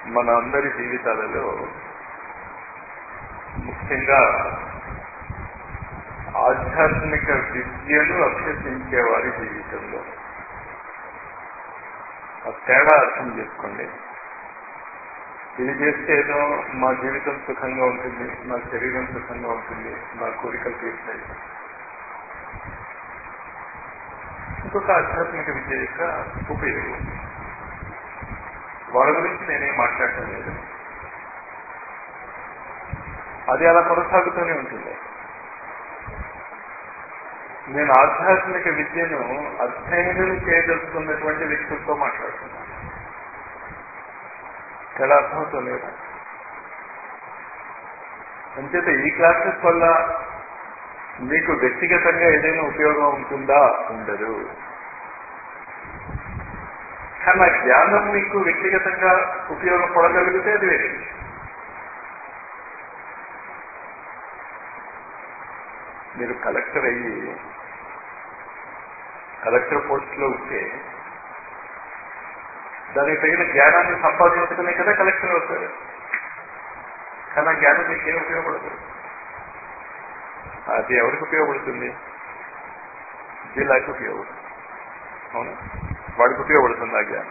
మన అందరి జీవితాలలో ముఖ్యంగా ఆధ్యాత్మిక విద్యను అభ్యసించే వారి జీవితంలో ఆ తేడా అర్థం చేసుకోండి ఇది చేస్తే ఏదో మా జీవితం సుఖంగా ఉంటుంది మా శరీరం సుఖంగా ఉంటుంది మా కోరికలు తీర్చాయి ఇంకొక ఆధ్యాత్మిక విద్య యొక్క ఉపయోగం వాళ్ళ గురించి నేనేం మాట్లాడటం లేదు అది అలా కొనసాగుతూనే ఉంటుంది నేను ఆధ్యాత్మిక విద్యను అధ్యయనం చేయదలుచుకున్నటువంటి వ్యక్తులతో మాట్లాడుతున్నాను ఎలా అర్థమవుతుంది కదా అంచేత ఈ క్లాసెస్ వల్ల మీకు వ్యక్తిగతంగా ఏదైనా ఉపయోగం ఉంటుందా ఉండదు కానీ ఆ జ్ఞానం మీకు వ్యక్తిగతంగా ఉపయోగపడగలిగితే అది వేరే విషయం. మీరు కలెక్టర్ అయ్యి కలెక్టర్ పోస్ట్ లో ఉంటే దానికి తగిన జ్ఞానాన్ని సంపాదించుకునే కదా కలెక్టర్ అవుతారు కానీ ఆ జ్ఞానం మీకు ఏం ఉపయోగపడదు అది ఎవరికి ఉపయోగపడుతుంది జిల్లాకి ఉపయోగపడుతుంది అవునా వాడికి ఉపయోగపడుతుంది ఆ జ్ఞానం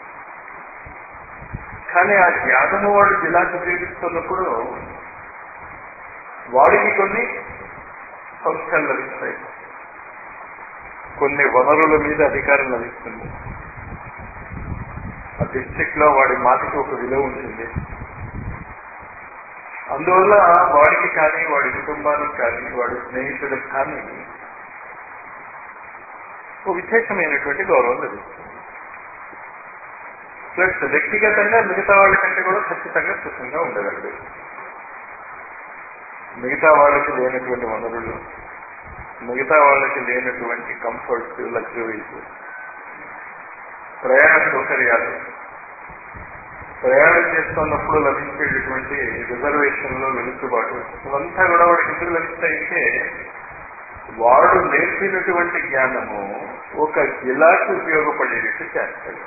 కానీ ఆ జ్ఞానము వాడు జిల్లాకి ఉపయోగిస్తున్నప్పుడు వాడికి కొన్ని సంస్థలు లభిస్తాయి కొన్ని వనరుల మీద అధికారం లభిస్తుంది ఆ డిస్ట్రిక్ట్ లో వాడి మాటకి ఒక విలువ ఉంటుంది అందువల్ల వాడికి కానీ వాడి కుటుంబానికి కానీ వాడి స్నేహితులకు కానీ ఒక విశేషమైనటువంటి గౌరవం లభిస్తుంది ప్లస్ వ్యక్తిగతంగా మిగతా వాళ్ళ కంటే కూడా ఖచ్చితంగా సుఖంగా ఉండగలడు మిగతా వాళ్ళకి లేనటువంటి వనరులు మిగతా వాళ్ళకి లేనటువంటి కంఫర్ట్స్ లగ్జరీస్ ప్రయాణ సౌకర్యాలు ప్రయాణం చేస్తున్నప్పుడు లభించేటటువంటి రిజర్వేషన్లో వెలుసుబాటు ఇవంతా కూడా వాడికి ఎందుకు లభిస్తాయంటే వాడు నేర్పినటువంటి జ్ఞానము ఒక జిల్లాకి ఉపయోగపడేటట్టు చేస్తాడు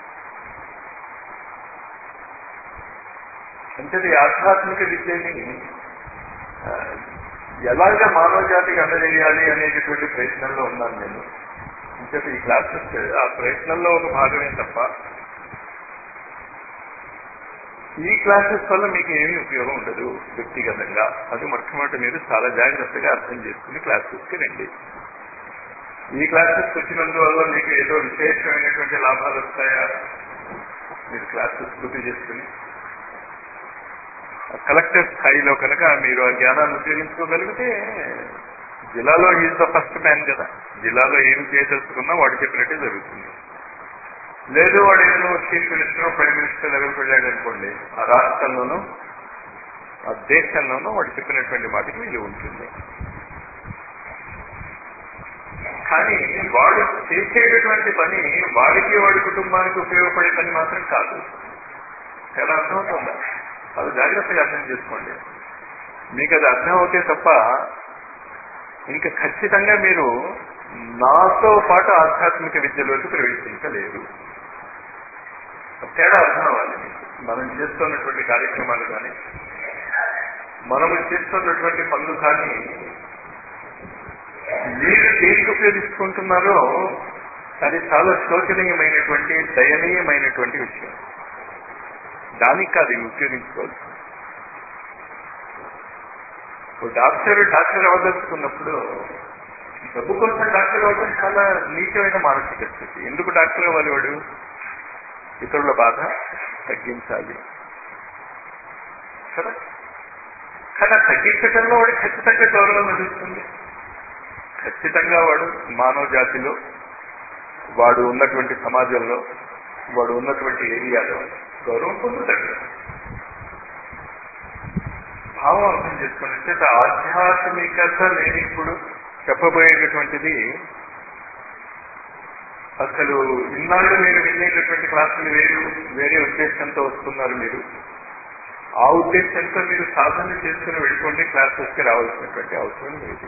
అంటే ఈ ఆధ్యాత్మిక విద్యని ఆ, ఎలాగ మానవ జాతికి అందజేయాలి అనేటటువంటి ప్రయత్నంలో ఉన్నాను నేను అంటే ఈ క్లాసెస్ ఆ ప్రయత్నంలో ఒక భాగమే తప్ప ఈ క్లాసెస్ వల్ల మీకు ఏమీ ఉపయోగం ఉండదు వ్యక్తిగతంగా అది మొట్టమొదటి మీరు చాలా జాగ్రత్తగా అర్థం చేసుకుని క్లాసెస్కి రండి ఈ క్లాసెస్ వచ్చినందువల్ల మీకు ఏదో విశేషమైనటువంటి లాభాలు వస్తాయా మీరు క్లాసెస్ పూర్తి చేసుకుని కలెక్టర్ స్థాయిలో కనుక మీరు ఆ జ్ఞానాన్ని ఉపయోగించుకోగలిగితే జిల్లాలో ఈజ్ ద ఫస్ట్ మ్యాన్ కదా జిల్లాలో ఏం చేయదలుచుకున్నా వాడు చెప్పినట్టే జరుగుతుంది లేదు వాడు ఏదో చీఫ్ మినిస్టర్ ప్రైమ్ మినిస్టర్ లెవెల్కి వెళ్ళాడు అనుకోండి ఆ రాష్ట్రంలోనూ ఆ దేశంలోనూ వాడు చెప్పినటువంటి మాటకి విలువ ఉంటుంది కానీ వాడు చేసేటటువంటి పని వాడికి వాడి కుటుంబానికి ఉపయోగపడే పని మాత్రం కాదు ఎలా అర్థమవుతుందా అది జాగ్రత్తగా అర్థం చేసుకోండి మీకు అది అర్థం అవుతే తప్ప ఇంకా ఖచ్చితంగా మీరు నాతో పాటు ఆధ్యాత్మిక విద్యలోకి ప్రవేశించలేరు తేడా అర్థం అవ్వాలి మీకు. మనం చేస్తున్నటువంటి కార్యక్రమాలు కానీ మనము చేస్తున్నటువంటి పనులు కానీ మీరు దేనికి ఉపయోగించుకుంటున్నారో అది చాలా శోచనీయమైనటువంటి దయనీయమైనటువంటి విషయం దానికి అది ఉపయోగించుకోవాలి ఓ డాక్టర్ డాక్టర్ అవ్వదలుచుకున్నప్పుడు డబ్బు కోసం డాక్టర్ అవ్వడం చాలా నీచమైన మానసిక స్థితి ఎందుకు డాక్టర్ అవ్వాలి వాడు ఇతరుల బాధ తగ్గించాలి కదా కానీ ఆ తగ్గించడంలో వాడికి ఖచ్చితంగా గౌరవం లభిస్తుంది ఖచ్చితంగా వాడు మానవ జాతిలో వాడు ఉన్నటువంటి సమాజంలో వాడు ఉన్నటువంటి ఏరియాలో గౌరవం పొందుతాడు భావం అర్థం చేసుకున్నట్టే ఆధ్యాత్మికత నేను ఇప్పుడు చెప్పబోయేటటువంటిది అసలు ఇన్నాళ్ళు మీరు వినేటటువంటి క్లాసులు వేరు వేరే ఉద్దేశంతో వస్తున్నారు మీరు ఆ ఉద్దేశంతో మీరు సాధన చేసుకుని వెళ్ళిపోండి క్లాసెస్కి రావాల్సినటువంటి అవసరం లేదు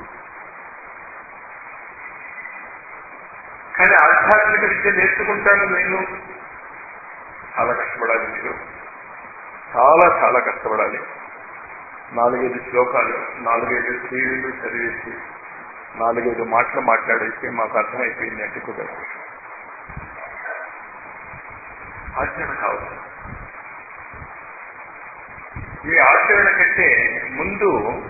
కానీ ఆధ్యాత్మిక విద్య నేర్చుకుంటాను నేను చాలా కష్టపడాలి మీరు చాలా చాలా కష్టపడాలి నాలుగైదు శ్లోకాలు నాలుగైదు శ్రీలు చదివేసి నాలుగైదు మాటలు మాట్లాడేసి మాకు అర్థమైపోయింది అంటే కుదరదు ఆచరణ కావచ్చు ఈ ఆచరణ కంటే ముందు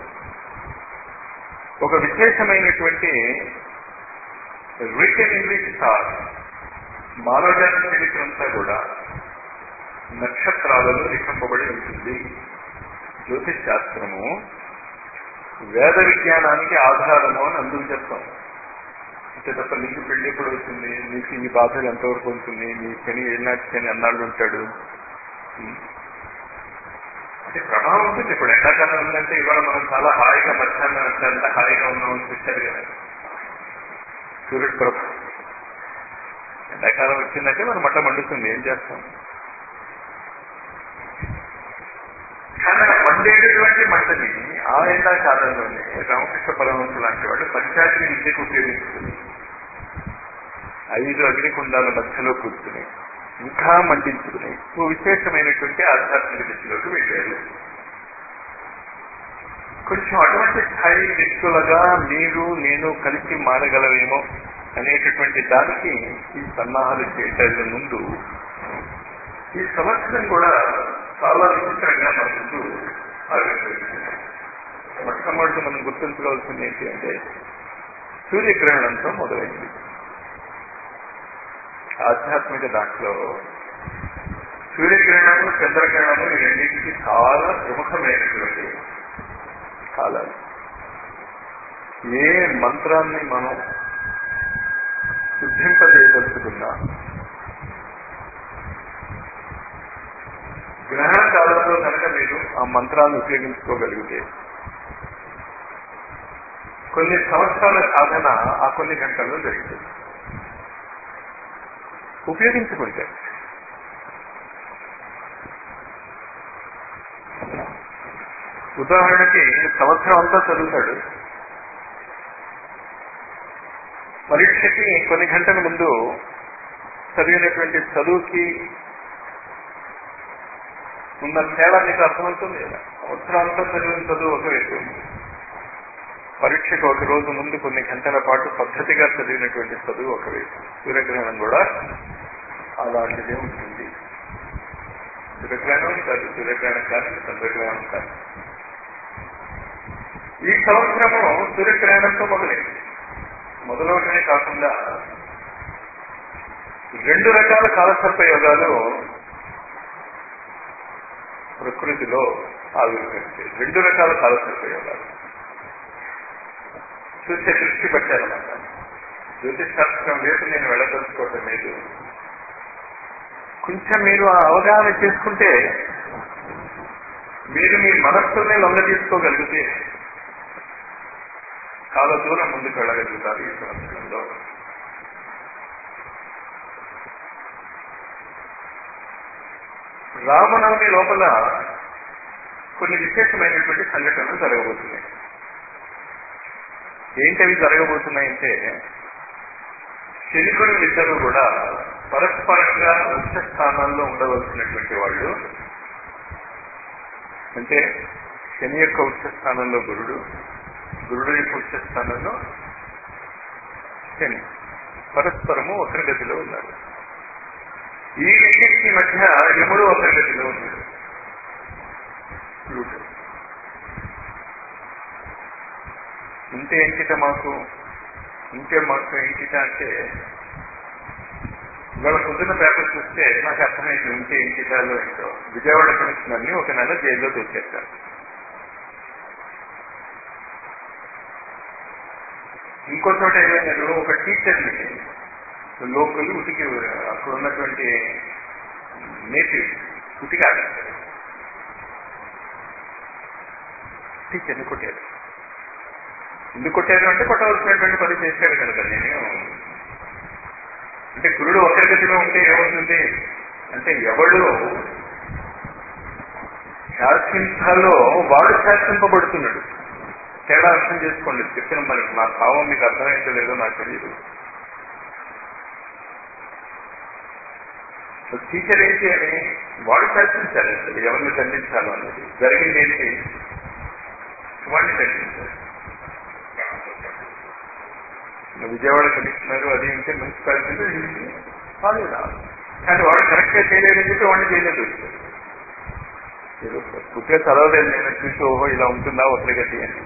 ఒక విశేషమైనటువంటి రిటర్న్ ఇంగ్లీష్ స్టార్ మానవజాతి చరిత్ర అంతా కూడా నక్షత్రాలలో లిఖింపబడి ఉంటుంది జ్యోతిష్ శాస్త్రము వేద విజ్ఞానానికి ఆధారము అని అందుకు చెప్తాం అంటే తప్ప నీకు పెళ్లి ఎప్పుడు అవుతుంది నీకు ఈ బాధలు ఎంతవరకు ఉంటుంది నీ శని ఏనాటి శని అన్నాళ్ళు ఉంటాడు అంటే ప్రభావం ఉంటుంది ఇప్పుడు ఎండాకాలం ఉందంటే ఇవాళ మనం చాలా హాయిగా మధ్యాహ్నం అంతా హాయిగా ఉన్నామని చూశారు కదా సూర్యుడు ప్రభావం ఎండాకాలం వచ్చిందంటే మనం మట్ట మండుతుంది ఏం చేస్తాం కానీ ఆ మండేటటువంటి మంటని ఆ ఎండాకాలంలోనే రామకృష్ణ పరమహంస లాంటి వాళ్ళు పంచాయతీ విద్యకు ఉపయోగించుకుని ఐదు అగ్నికుండాల మధ్యలో కూర్చుని ఇంకా మండించుకుని ఓ విశేషమైనటువంటి ఆధ్యాత్మిక దిశలోకి వెళ్ళారు కొంచెం అటువంటి స్థాయి వ్యక్తులుగా మీరు నేను కలిసి మారగలవేమో అనేటటువంటి దానికి ఈ సన్నాహాలు చేయటం ముందు ఈ సంవత్సరం కూడా చాలా విచిత్రంగా మన ముందు ఆవిర్భవించింది మొట్టమొదటి మనం గుర్తుంచుకోవాల్సింది ఏంటి అంటే సూర్యగ్రహణంతో మొదలైంది ఆధ్యాత్మిక దాంట్లో సూర్యగ్రహణము చంద్రగ్రహణము ఈ రెండింటికి చాలా ప్రముఖమైనటువంటి కాలాలు ఏ మంత్రాన్ని మనం సిద్ధింపజేయదలుచుకున్నా గ్రహణ కాలంలో కనుక మీరు ఆ మంత్రాన్ని ఉపయోగించుకోగలిగితే కొన్ని సంవత్సరాల సాధన ఆ కొన్ని గంటల్లో జరుగుతుంది ఉపయోగించుకుంటే ఉదాహరణకి సంవత్సరం అంతా చదువుతాడు పరీక్షకి కొన్ని గంటల ముందు చదివినటువంటి చదువుకి ఉన్న తేడా మీకు అర్థమవుతుంది కదా సంవత్సరాంతా చదివిన చదువు ఒక వైపు పరీక్షకు ఒక రోజు ముందు కొన్ని గంటల పాటు పద్ధతిగా చదివినటువంటి చదువు ఒక వైపు సూర్యగ్రహణం కూడా అలాంటిదే ఉంటుంది సూర్యగ్రహణం కాదు సూర్యగ్రహణం కాదు చంద్రగ్రహణం కాదు ఈ సంవత్సరము సూర్యగ్రహణంతో మొదలైంది మొదలవటమే కాకుండా రెండు రకాల కాలసర్ప యోగాలు ప్రకృతిలో ఆవిర్భవించాయి రెండు రకాల కాలసర్ప యోగాలు చూసే దృష్టి పట్టారన్నమాట జ్యోతిష్ శాస్త్రం వైపు నేను వెళ్ళదలుచుకోవటం లేదు కొంచెం మీరు ఆ అవగాహన చేసుకుంటే మీరు మీ మనస్సునే లొంగ తీసుకోగలిగితే చాలా దూరం ముందుకు వెళ్ళగలుగుతారు ఈ సంవత్సరంలో రామనవమి లోపల కొన్ని విశేషమైనటువంటి సంఘటనలు జరగబోతున్నాయి ఏంటవి జరగబోతున్నాయంటే శనికులు ఇద్దరు కూడా పరస్పరంగా ఉచ్చ స్థానాల్లో ఉండవలసినటువంటి వాళ్ళు అంటే శని యొక్క ఉచ్చ స్థానంలో గురుడు గురుడు యొక్క ఉచ్చ స్థానంలో శని పరస్పరము వక్రగతిలో ఉన్నారు ఈ రెండింటి మధ్య యముడు వక్రగతిలో ఉన్నాడు ప్లూటో ఇంతే ఎంకిట మాకు ఇంతే మాకు ఎంకిట అంటే ఇవాళ పొద్దున్న పేపర్ చూస్తే నాకు అర్థమైంది ఇంకే ఎంకిటాలో ఏంటో విజయవాడ కమిషనర్ని ఒక నెల జైల్లో తోచేశారు ఇంకో చోట ఏమైనా ఒక టీచర్ని లోకల్ ఉతికి అక్కడ ఉన్నటువంటి నేటివ్ ఉతికాడు టీచర్ని కొట్టారు ఎందుకు కొట్టారు అంటే కొట్టవలసినటువంటి పని చేశాడు కనుక నేను అంటే గురుడు ఒకరిగతిలో ఉంటే ఏమవుతుంది అంటే ఎవడు శాసించాలో వాడు శాసింపబడుతున్నాడు తేడా అర్థం చేసుకోండి చెప్పిన మరి నా భావం మీకు అర్థమైందో లేదో నాకు తెలియదు టీచర్ ఏం చేయాలి వాడు శాసించాలి అసలు ఎవరిని ఖండించాలో అనేది జరిగింది ఏంటి వాడిని ఖండించాలి విజయవాడ కమిషనర్ అది ఉంటే మున్సిపాలిటీలో వాళ్ళు రాదు కానీ వాడు కరెక్ట్ గా చేయలేదని చెప్పి వాడిని చేయలేదు పుట్టిన చదవలేదు నేను చూసి ఓహో ఇలా ఉంటుందా వక్రగతి అని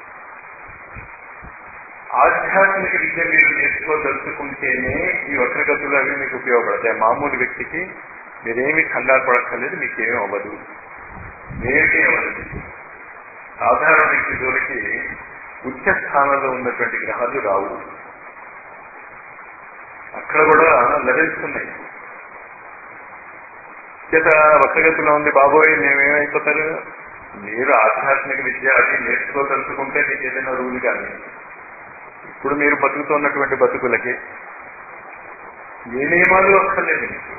ఆధ్యాత్మిక విద్య మీరు నేర్చుకోదలుచుకుంటేనే ఈ వక్రగతులు అవి మీకు ఉపయోగపడతాయి మామూలు వ్యక్తికి మీరేమి కంగారు పడక్కర్లేదు మీకేమీ అవ్వదు నేటి అవ్వదు సాధారణ వ్యక్తి జోలికి ఉచ్చ స్థానంలో ఉన్నటువంటి గ్రహాలు రావు అక్కడ కూడా లెవెల్స్ ఉన్నాయి చేత వక్రగతిలో ఉంది బాబోయ్ మేమేమైపోతారు మీరు ఆధ్యాత్మిక విద్య అది నేర్చుకోదలుచుకుంటే మీకు ఏదైనా రూల్ కానీ ఇప్పుడు మీరు బతుకుతున్నటువంటి బతుకులకి ఏ నియమాలు అక్కర్లేదు మీకు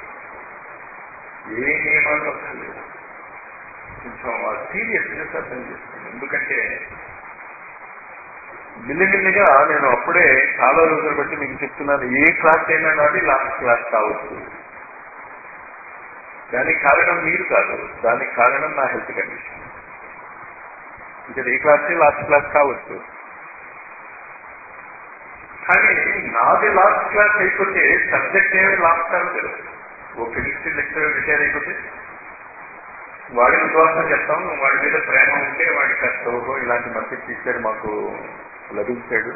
ఏ నియమాలు అక్కర్లేదు కొంచెం సీరియస్నెస్ అర్థం చేసుకోండి ఎందుకంటే మిల్లిమిల్లిగా నేను అప్పుడే చాలా రోజులు బట్టి మీకు చెప్తున్నాను ఏ క్లాస్ అయినా నాది లాస్ట్ క్లాస్ కావచ్చు దానికి కారణం మీరు కాదు దానికి కారణం నా హెల్త్ కండిషన్ ఇంకా ఏ క్లాస్ లాస్ట్ క్లాస్ కావచ్చు కానీ నాది లాస్ట్ క్లాస్ అయిపోతే సబ్జెక్ట్ ఏమి లాస్ట్ కాదు ఓ కెమిస్ట్రీ లెక్చర్ రిటైర్ అయిపోతే వాడి విశ్వాసం చెప్తాం వాడి మీద ప్రేమ ఉంటే వాడికి కష్టమో ఇలాంటి మంచి టీచర్ మాకు లభించాడు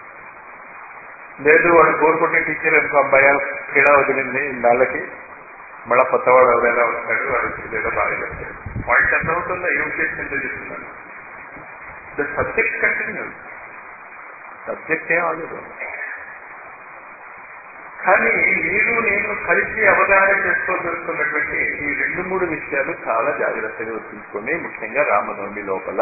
లేదు వాడు కోరుకుంటే టీచర్ ఇంకో అబ్బాయి క్రీడా వదిలింది ఇళ్ళకి మళ్ళా కొత్తవాడు ఎవరైనా వస్తాడు వాడు ఏదో బాగా చెప్తాడు వాడికి అర్థమవుతుందా ఏ ఉద్దేశంతో చెప్తున్నాను ద సబ్జెక్ట్ కంటిన్యూస్ సబ్జెక్ట్ ఏం అవ్వదు కానీ మీరు నేను కలిసి అవగాహన చేసుకోగలుగుతున్నటువంటి ఈ రెండు మూడు విషయాలు చాలా జాగ్రత్తగా గుర్తుంచుకోండి ముఖ్యంగా రామనవమి లోపల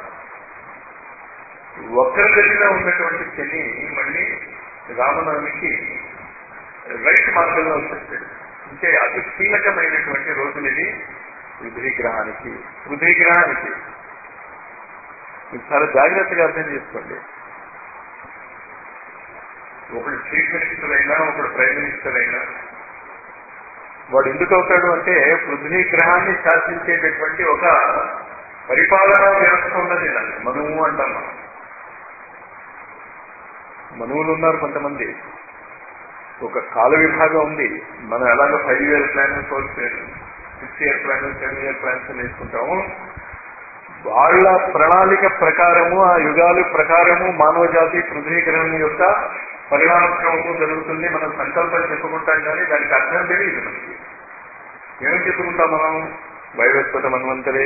వక్రగతిలో ఉన్నటువంటి శని మళ్ళీ రామనవమికి రైట్ మార్గంలో వచ్చేస్తాడు అంటే అతి కీలకమైనటువంటి రోజులు ఇది పృథ్వీగ్రహానికి పృథ్వీగ్రహానికి మీరు చాలా జాగ్రత్తగా అర్థం చేసుకోండి ఒకడు చీఫ్ మినిస్టర్ అయినా ఒకడు ప్రైమ్ మినిస్టర్ అయినా వాడు ఎందుకు అవుతాడు అంటే పృథ్వీ గ్రహాన్ని శాసించేటటువంటి ఒక పరిపాలనా వ్యవస్థ ఉన్నది దాన్ని మనువు అంటాం మనం మనువులు ఉన్నారు కొంతమంది ఒక కాల విభాగం ఉంది మనం ఎలాగో five year plan four six year plan seven year plans వేసుకుంటాము వాళ్ళ ప్రణాళిక ప్రకారము ఆ యుగాలు ప్రకారము మానవ జాతి పృథ్వీ గ్రహం యొక్క పరిణామక్రమము జరుగుతుంది మనం సంకల్పం చెప్పుకుంటాం కానీ దానికి అర్థం తెలియదు మనకి ఏమని చెప్పుకుంటాం మనం వైరస్పత మన్వంతరే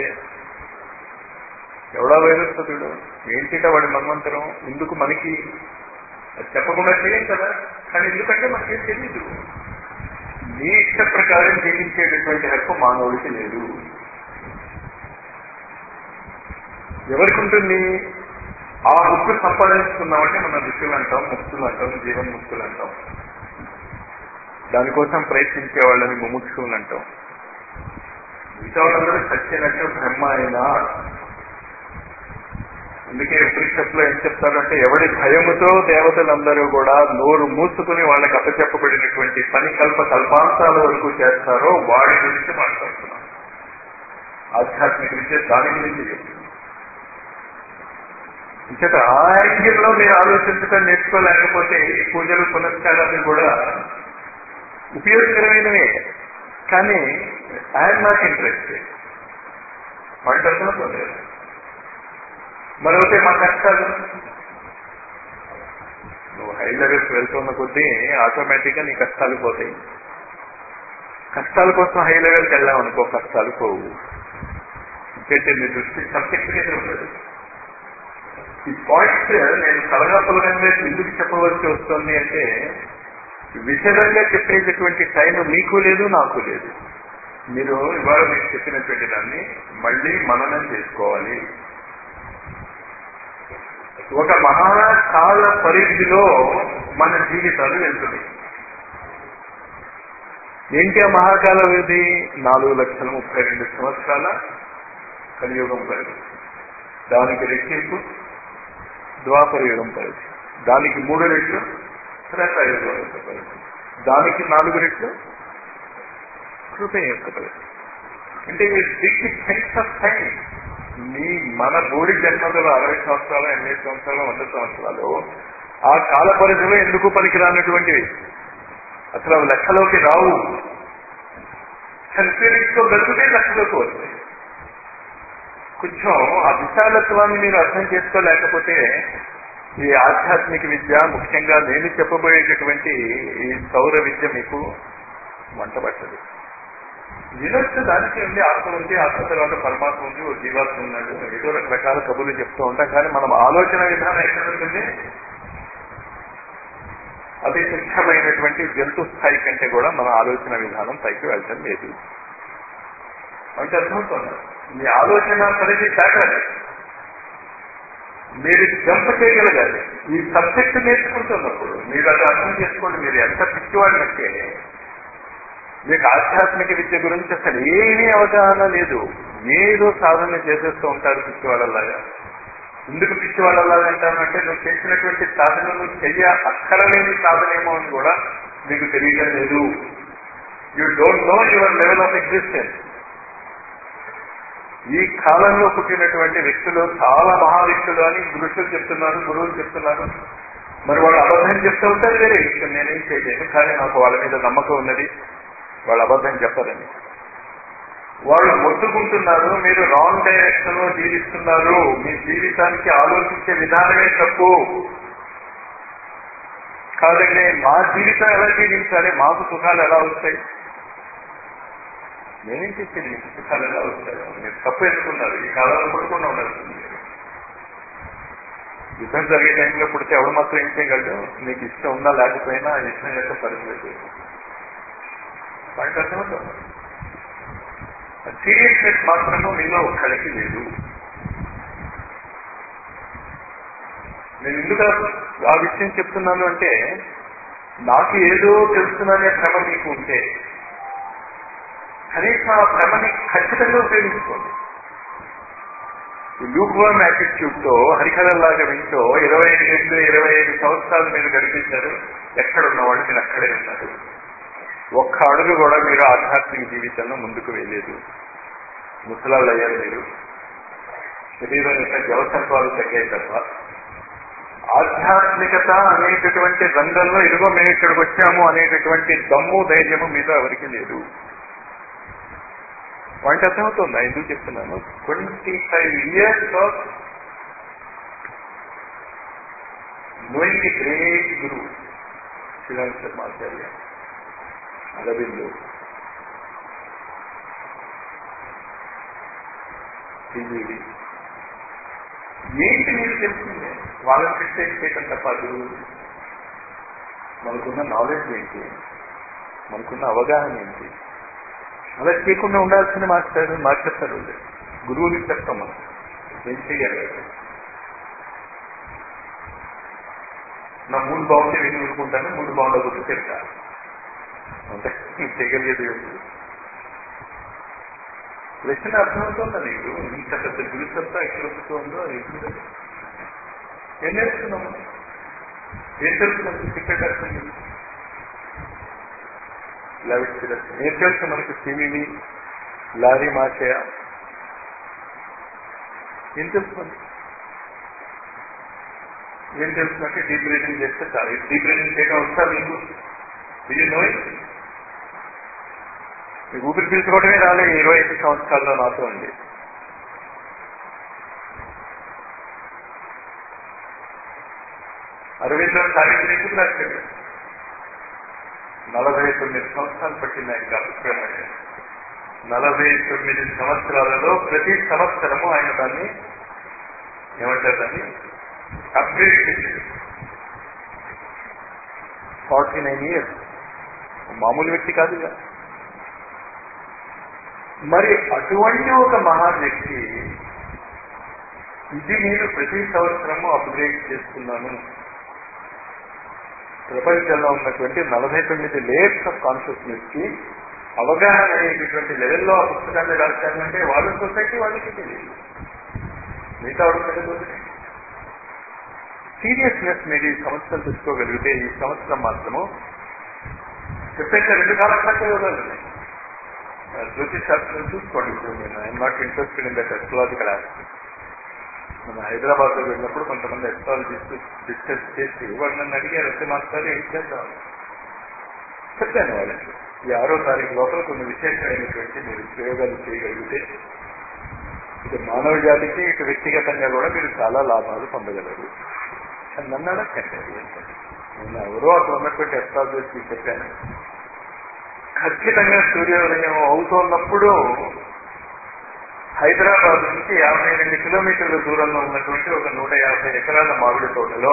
ఎవడా వైరస్పతుడు ఏంటిట వాడి మన్వంతరం ఎందుకు మనకి అది చెప్పకుండా చేయం కదా కానీ ఎందుకంటే మనకేం తెలియదు నీ ఇష్ట ప్రకారం జీవించేటటువంటి హక్కు మానవుడికి లేదు ఎవరికి ఉంటుంది ఆ హక్కు సంపాదించుకున్నామంటే మనం ఋషులు అంటాం ముక్తులు అంటాం జీవన్ ముక్తులు అంటాం దానికోసం ప్రయత్నించే వాళ్ళని ముముక్షులు అంటాం మిగతా వాళ్ళందరూ సత్యనట్టు బ్రహ్మ అయినా అందుకే ఉపనిషత్తులో ఏం చెప్తారంటే ఎవడి భయముతో దేవతలందరూ కూడా నోరు మూసుకుని వాళ్ళకి అప్పచెప్పబడినటువంటి పని కల్ప కల్పాంతాల వరకు చేస్తారో వాడి గురించి మాట్లాడుతున్నాం ఆధ్యాత్మిక విద్య దాని గురించి చెప్తున్నాం ఇంకట ఆ యాంగిల్లో మీరు ఆలోచించడం నేర్చుకోలేకపోతే ఈ పూజలు పునస్కారాలు కూడా ఉపయోగకరమైనవే కానీ ఐఎమ్ నాట్ ఇంట్రెస్టెడ్ వాటి అర్థమవుతుంది మరొకటి మా కష్టాలు నువ్వు హై లెవెల్స్ వెళ్తున్న కొద్దీ ఆటోమేటిక్ గా నీ కష్టాలు పోతాయి కష్టాల కోసం హై లెవెల్కి వెళ్ళాం అనుకో కష్టాలు పోవు ఇంకైతే నీ దృష్టి సబ్జెక్ట్ మీద ఉండదు ఈ పాయింట్స్ నేను కలగాపులగంగా ఎందుకు చెప్పవలసి వస్తుంది అంటే విషదంగా చెప్పేటటువంటి టైం మీకు లేదు నాకు లేదు మీరు ఇవాళ మీకు చెప్పినటువంటి దాన్ని మళ్ళీ మననం చేసుకోవాలి ఒక మహాకాల పరిధిలో మన జీవితాలు వెళ్తున్నాయి ఏంటి ఆ మహాకాల వ్యవధి నాలుగు లక్షల ముప్పై రెండు సంవత్సరాల కలియుగం పరిధి దానికి రెట్టింపు ద్వాపర యుగం పరిధి దానికి మూడు రెట్లు త్రేతాయుగం పరిధి దానికి నాలుగు రెట్లు హృదయం యొక్క ప్రగతి అంటే బిగ్ సెన్స్ ఆఫ్ టైం మీ మన బోడి జన్మలలో అరవై సంవత్సరాలు ఎనిమిది సంవత్సరాలు వంద సంవత్సరాలు ఆ కాల పరిధిలో ఎందుకు పనికిరానటువంటివి అసలు అవి లెక్కలోకి రావు సెన్సరీస్తో గడిపితే లెక్కలోకి వస్తాయి కొంచెం ఆ విశాలత్వాన్ని మీరు అర్థం చేసుకోలేకపోతే ఈ ఆధ్యాత్మిక విద్య ముఖ్యంగా నేను చెప్పబోయేటటువంటి ఈ సౌర విద్య మీకు వంట పట్టదు వినొచ్చు దానికి ఉంది ఆత్మ ఉంది ఆత్మ తర్వాత పరమాత్మ ఉంది ఓ జీవాత్మ ఉన్నాడు ఏదో రకరకాల కబుర్లు చెప్తూ ఉంటాం కానీ మనం ఆలోచన విధానం ఎక్కడ ఉంటుంది అతి శిక్షమైనటువంటి జంతు స్థాయి కంటే కూడా మన ఆలోచన విధానం పైకి వెళ్ళటం లేదు అంటే అర్థమవుతుంది మీ ఆలోచన పరిధి దాటాలి మీరు జంప్ చేయగలగాలి ఈ సబ్జెక్ట్ నేర్చుకుంటున్నప్పుడు మీరు అది అర్థం చేసుకోండి మీరు ఎంత పిచ్చివాడినట్టే మీకు ఆధ్యాత్మిక విద్య గురించి అసలు ఏమీ అవగాహన లేదు మీరు సాధన చేసేస్తూ ఉంటారు పిచ్చివాళ్ళలాగా ఎందుకు పిచ్చివాళ్ళలాగా అంటానంటే నువ్వు చేసినటువంటి సాధనలు చెయ్య అక్కరలేని సాధనేమో అని కూడా మీకు తెలియడం లేదు you don't know your level of existence ఈ కాలంలో పుట్టినటువంటి వ్యక్తులు చాలా మహా వ్యక్తులు అని ఋషులు చెప్తున్నారు గురువులు చెప్తున్నారు మరి వాళ్ళు అబద్ధం చెప్తూ ఉంటారు వేరే విషయం నేనేం చేయలేను కానీ నాకు వాళ్ళ మీద నమ్మకం ఉన్నది వాళ్ళు అబద్ధం చెప్పరని వాళ్ళు మొత్తుకుంటున్నారు మీరు రాంగ్ డైరెక్షన్ లో జీవిస్తున్నారు మీ జీవితానికి ఆలోచించే విధానమే తప్పు కాదండి మా జీవితం ఎలా జీవించాలి మాకు సుఖాలు ఎలా వస్తాయి నేనేం చెప్పేది మీకు సుఖాలు ఎలా వస్తాయి మీరు తప్పు ఎన్నుకున్నారు ఈ కాలంలో పడుకుండా ఉండాల్సింది యుద్ధం జరిగే టైంలో పుడితే ఎవడు మాత్రం ఏం చేయగలడు నీకు ఇష్టం ఉన్నా లేకపోయినా ఆ ఇష్టం యొక్క పరిస్థితి వాటికి అర్థమవుతుంది సీరియస్నెస్ మాత్రము మీలో ఒక్కడికి లేదు నేను ఎందుకు ఆ విషయం చెప్తున్నాను అంటే నాకు ఏదో తెలుస్తుందనే భ్రమ మీకు ఉంటే కనీసం ఆ భ్రమని ఖచ్చితంగా ఉపయోగించుకోండి ఈ లూక్వర్మ్ యాటిట్యూడ్ తో హరికథల్లాగా వింటూ ఇరవై ఐదు ఇరవై ఐదు సంవత్సరాలు మీరు గడిపించారు ఎక్కడున్న వాళ్ళు మీరు అక్కడే ఉన్నారు ఒక్క అడుగు కూడా మీరు ఆధ్యాత్మిక జీవితంలో ముందుకు వెళ్ళలేదు ముసలాళ్ళు అయ్యారు మీరు శరీరం యొక్క జవసత్వాలు తగ్గాయి తప్ప ఆధ్యాత్మికత అనేటటువంటి రంగంలో ఇదిగో మేము ఇక్కడికి వచ్చాము అనేటటువంటి దమ్ము ధైర్యము మీద ఎవరికి లేదు వంట అర్థమవుతుందా ఎందుకు చెప్తున్నాను twenty five years of knowing the great guru Sriram Sharmacharya Aurobindo TV ఏంటి మీరు తెలుస్తుంది వాళ్ళని క్రిటిసైజ్ చేయటం తప్ప గురువు మనకున్న నాలెడ్జ్ ఏంటి మనకున్న అవగాహన ఏంటి అలా చేయకుండా ఉండాల్సిన మాస్టర్ మార్చేస్తారు గురువులకి చెప్తాం మనం ఏం చేయాలి నా మూడు బాగుంటే విని ఊరుకుంటాను మూడు బాగుండకపోతే చెప్తా అంటే చేయగలిగేది ప్రశ్న అర్థమవుతుందా నీకు ఇంత పెద్ద గురుసత్తా ఎక్కడ వస్తుందో ఎప్పుడు ఏం నేర్చుకున్నాము ఏం తెలుసు సీక్రెట్ అర్థం ఏం తెలుసు మనకి సివివి లారీ మాచయ ఏం తెలుసు మనకి ఏం తెలుసుకుంటే డీప్ బ్రీతింగ్ చేస్తే చాలు డీప్ బ్రీతింగ్ చేయడం వస్తా మీకు ఇది నోయ్ మీకు ఊపిరి పీల్చుకోవడమే రాలే ఇరవై ఐదు సంవత్సరాల్లో నాతో అండి అరవిందో సావిత్రి ఎందుకు రాశాడు నలభై తొమ్మిది సంవత్సరాలు పట్టింది ఆయన అభిప్రాయం నలభై తొమ్మిది సంవత్సరాలలో ప్రతి సంవత్సరము ఆయన దాన్ని ఏమంటారు దాన్ని అప్గ్రేడ్ చేశాడు ఫార్టీ నైన్ ఇయర్స్ మామూలు వ్యక్తి కాదుగా మరి అటువంటి ఒక మహాన్ వ్యక్తి ఇది నేను ప్రతి సంవత్సరము అప్గ్రేడ్ చేస్తున్నాను ప్రపంచంలో ఉన్నటువంటి నలభై తొమ్మిది లేయర్స్ ఆఫ్ కాన్షియస్నెస్ కి అవగాహన అనేటటువంటి లెవెల్లో ఆ పుస్తకాన్ని రాశానంటే వాళ్ళ సొసైటీ వాళ్ళకి తెలియదు మిగతా వాళ్ళకి సీరియస్నెస్ మీరు ఈ సంవత్సరం తెచ్చుకోగలిగితే ఈ సంవత్సరం మాత్రము చెప్పేసి రెండు కాలం కంటే ఇవ్వగలను జ్యోతిష్ శాస్త్రం చూసుకోండి ఇప్పుడు నేను I'm not interested in that astrological aspect మన హైదరాబాద్ లో వెళ్ళినప్పుడు కొంతమంది ఎస్ట్రాలజిస్ట్ డిస్కస్ చేసి వాళ్ళు నన్ను అడిగారు అయితే మాస్టర్ ఏం చేద్దాం చెప్పాను వాళ్ళకి ఈ ఆరో తారీఖు లోపల కొన్ని విశేషమైనటువంటి మీరు ప్రయోగాలు చేయగలిగితే ఇటు మానవ జాతికి ఇటు వ్యక్తిగతంగా కూడా మీరు చాలా లాభాలు పొందగలరు అని నన్ను అడగండి నేను ఎవరో అక్కడ ఉన్నటువంటి ఎస్టాబ్లిష్ చెప్పాను ఖచ్చితంగా సూర్యోదయం అవుతున్నప్పుడు హైదరాబాద్ నుంచి యాభై రెండు కిలోమీటర్ల దూరంలో ఉన్నటువంటి ఒక నూట యాభై ఎకరాల మామిడి తోటలో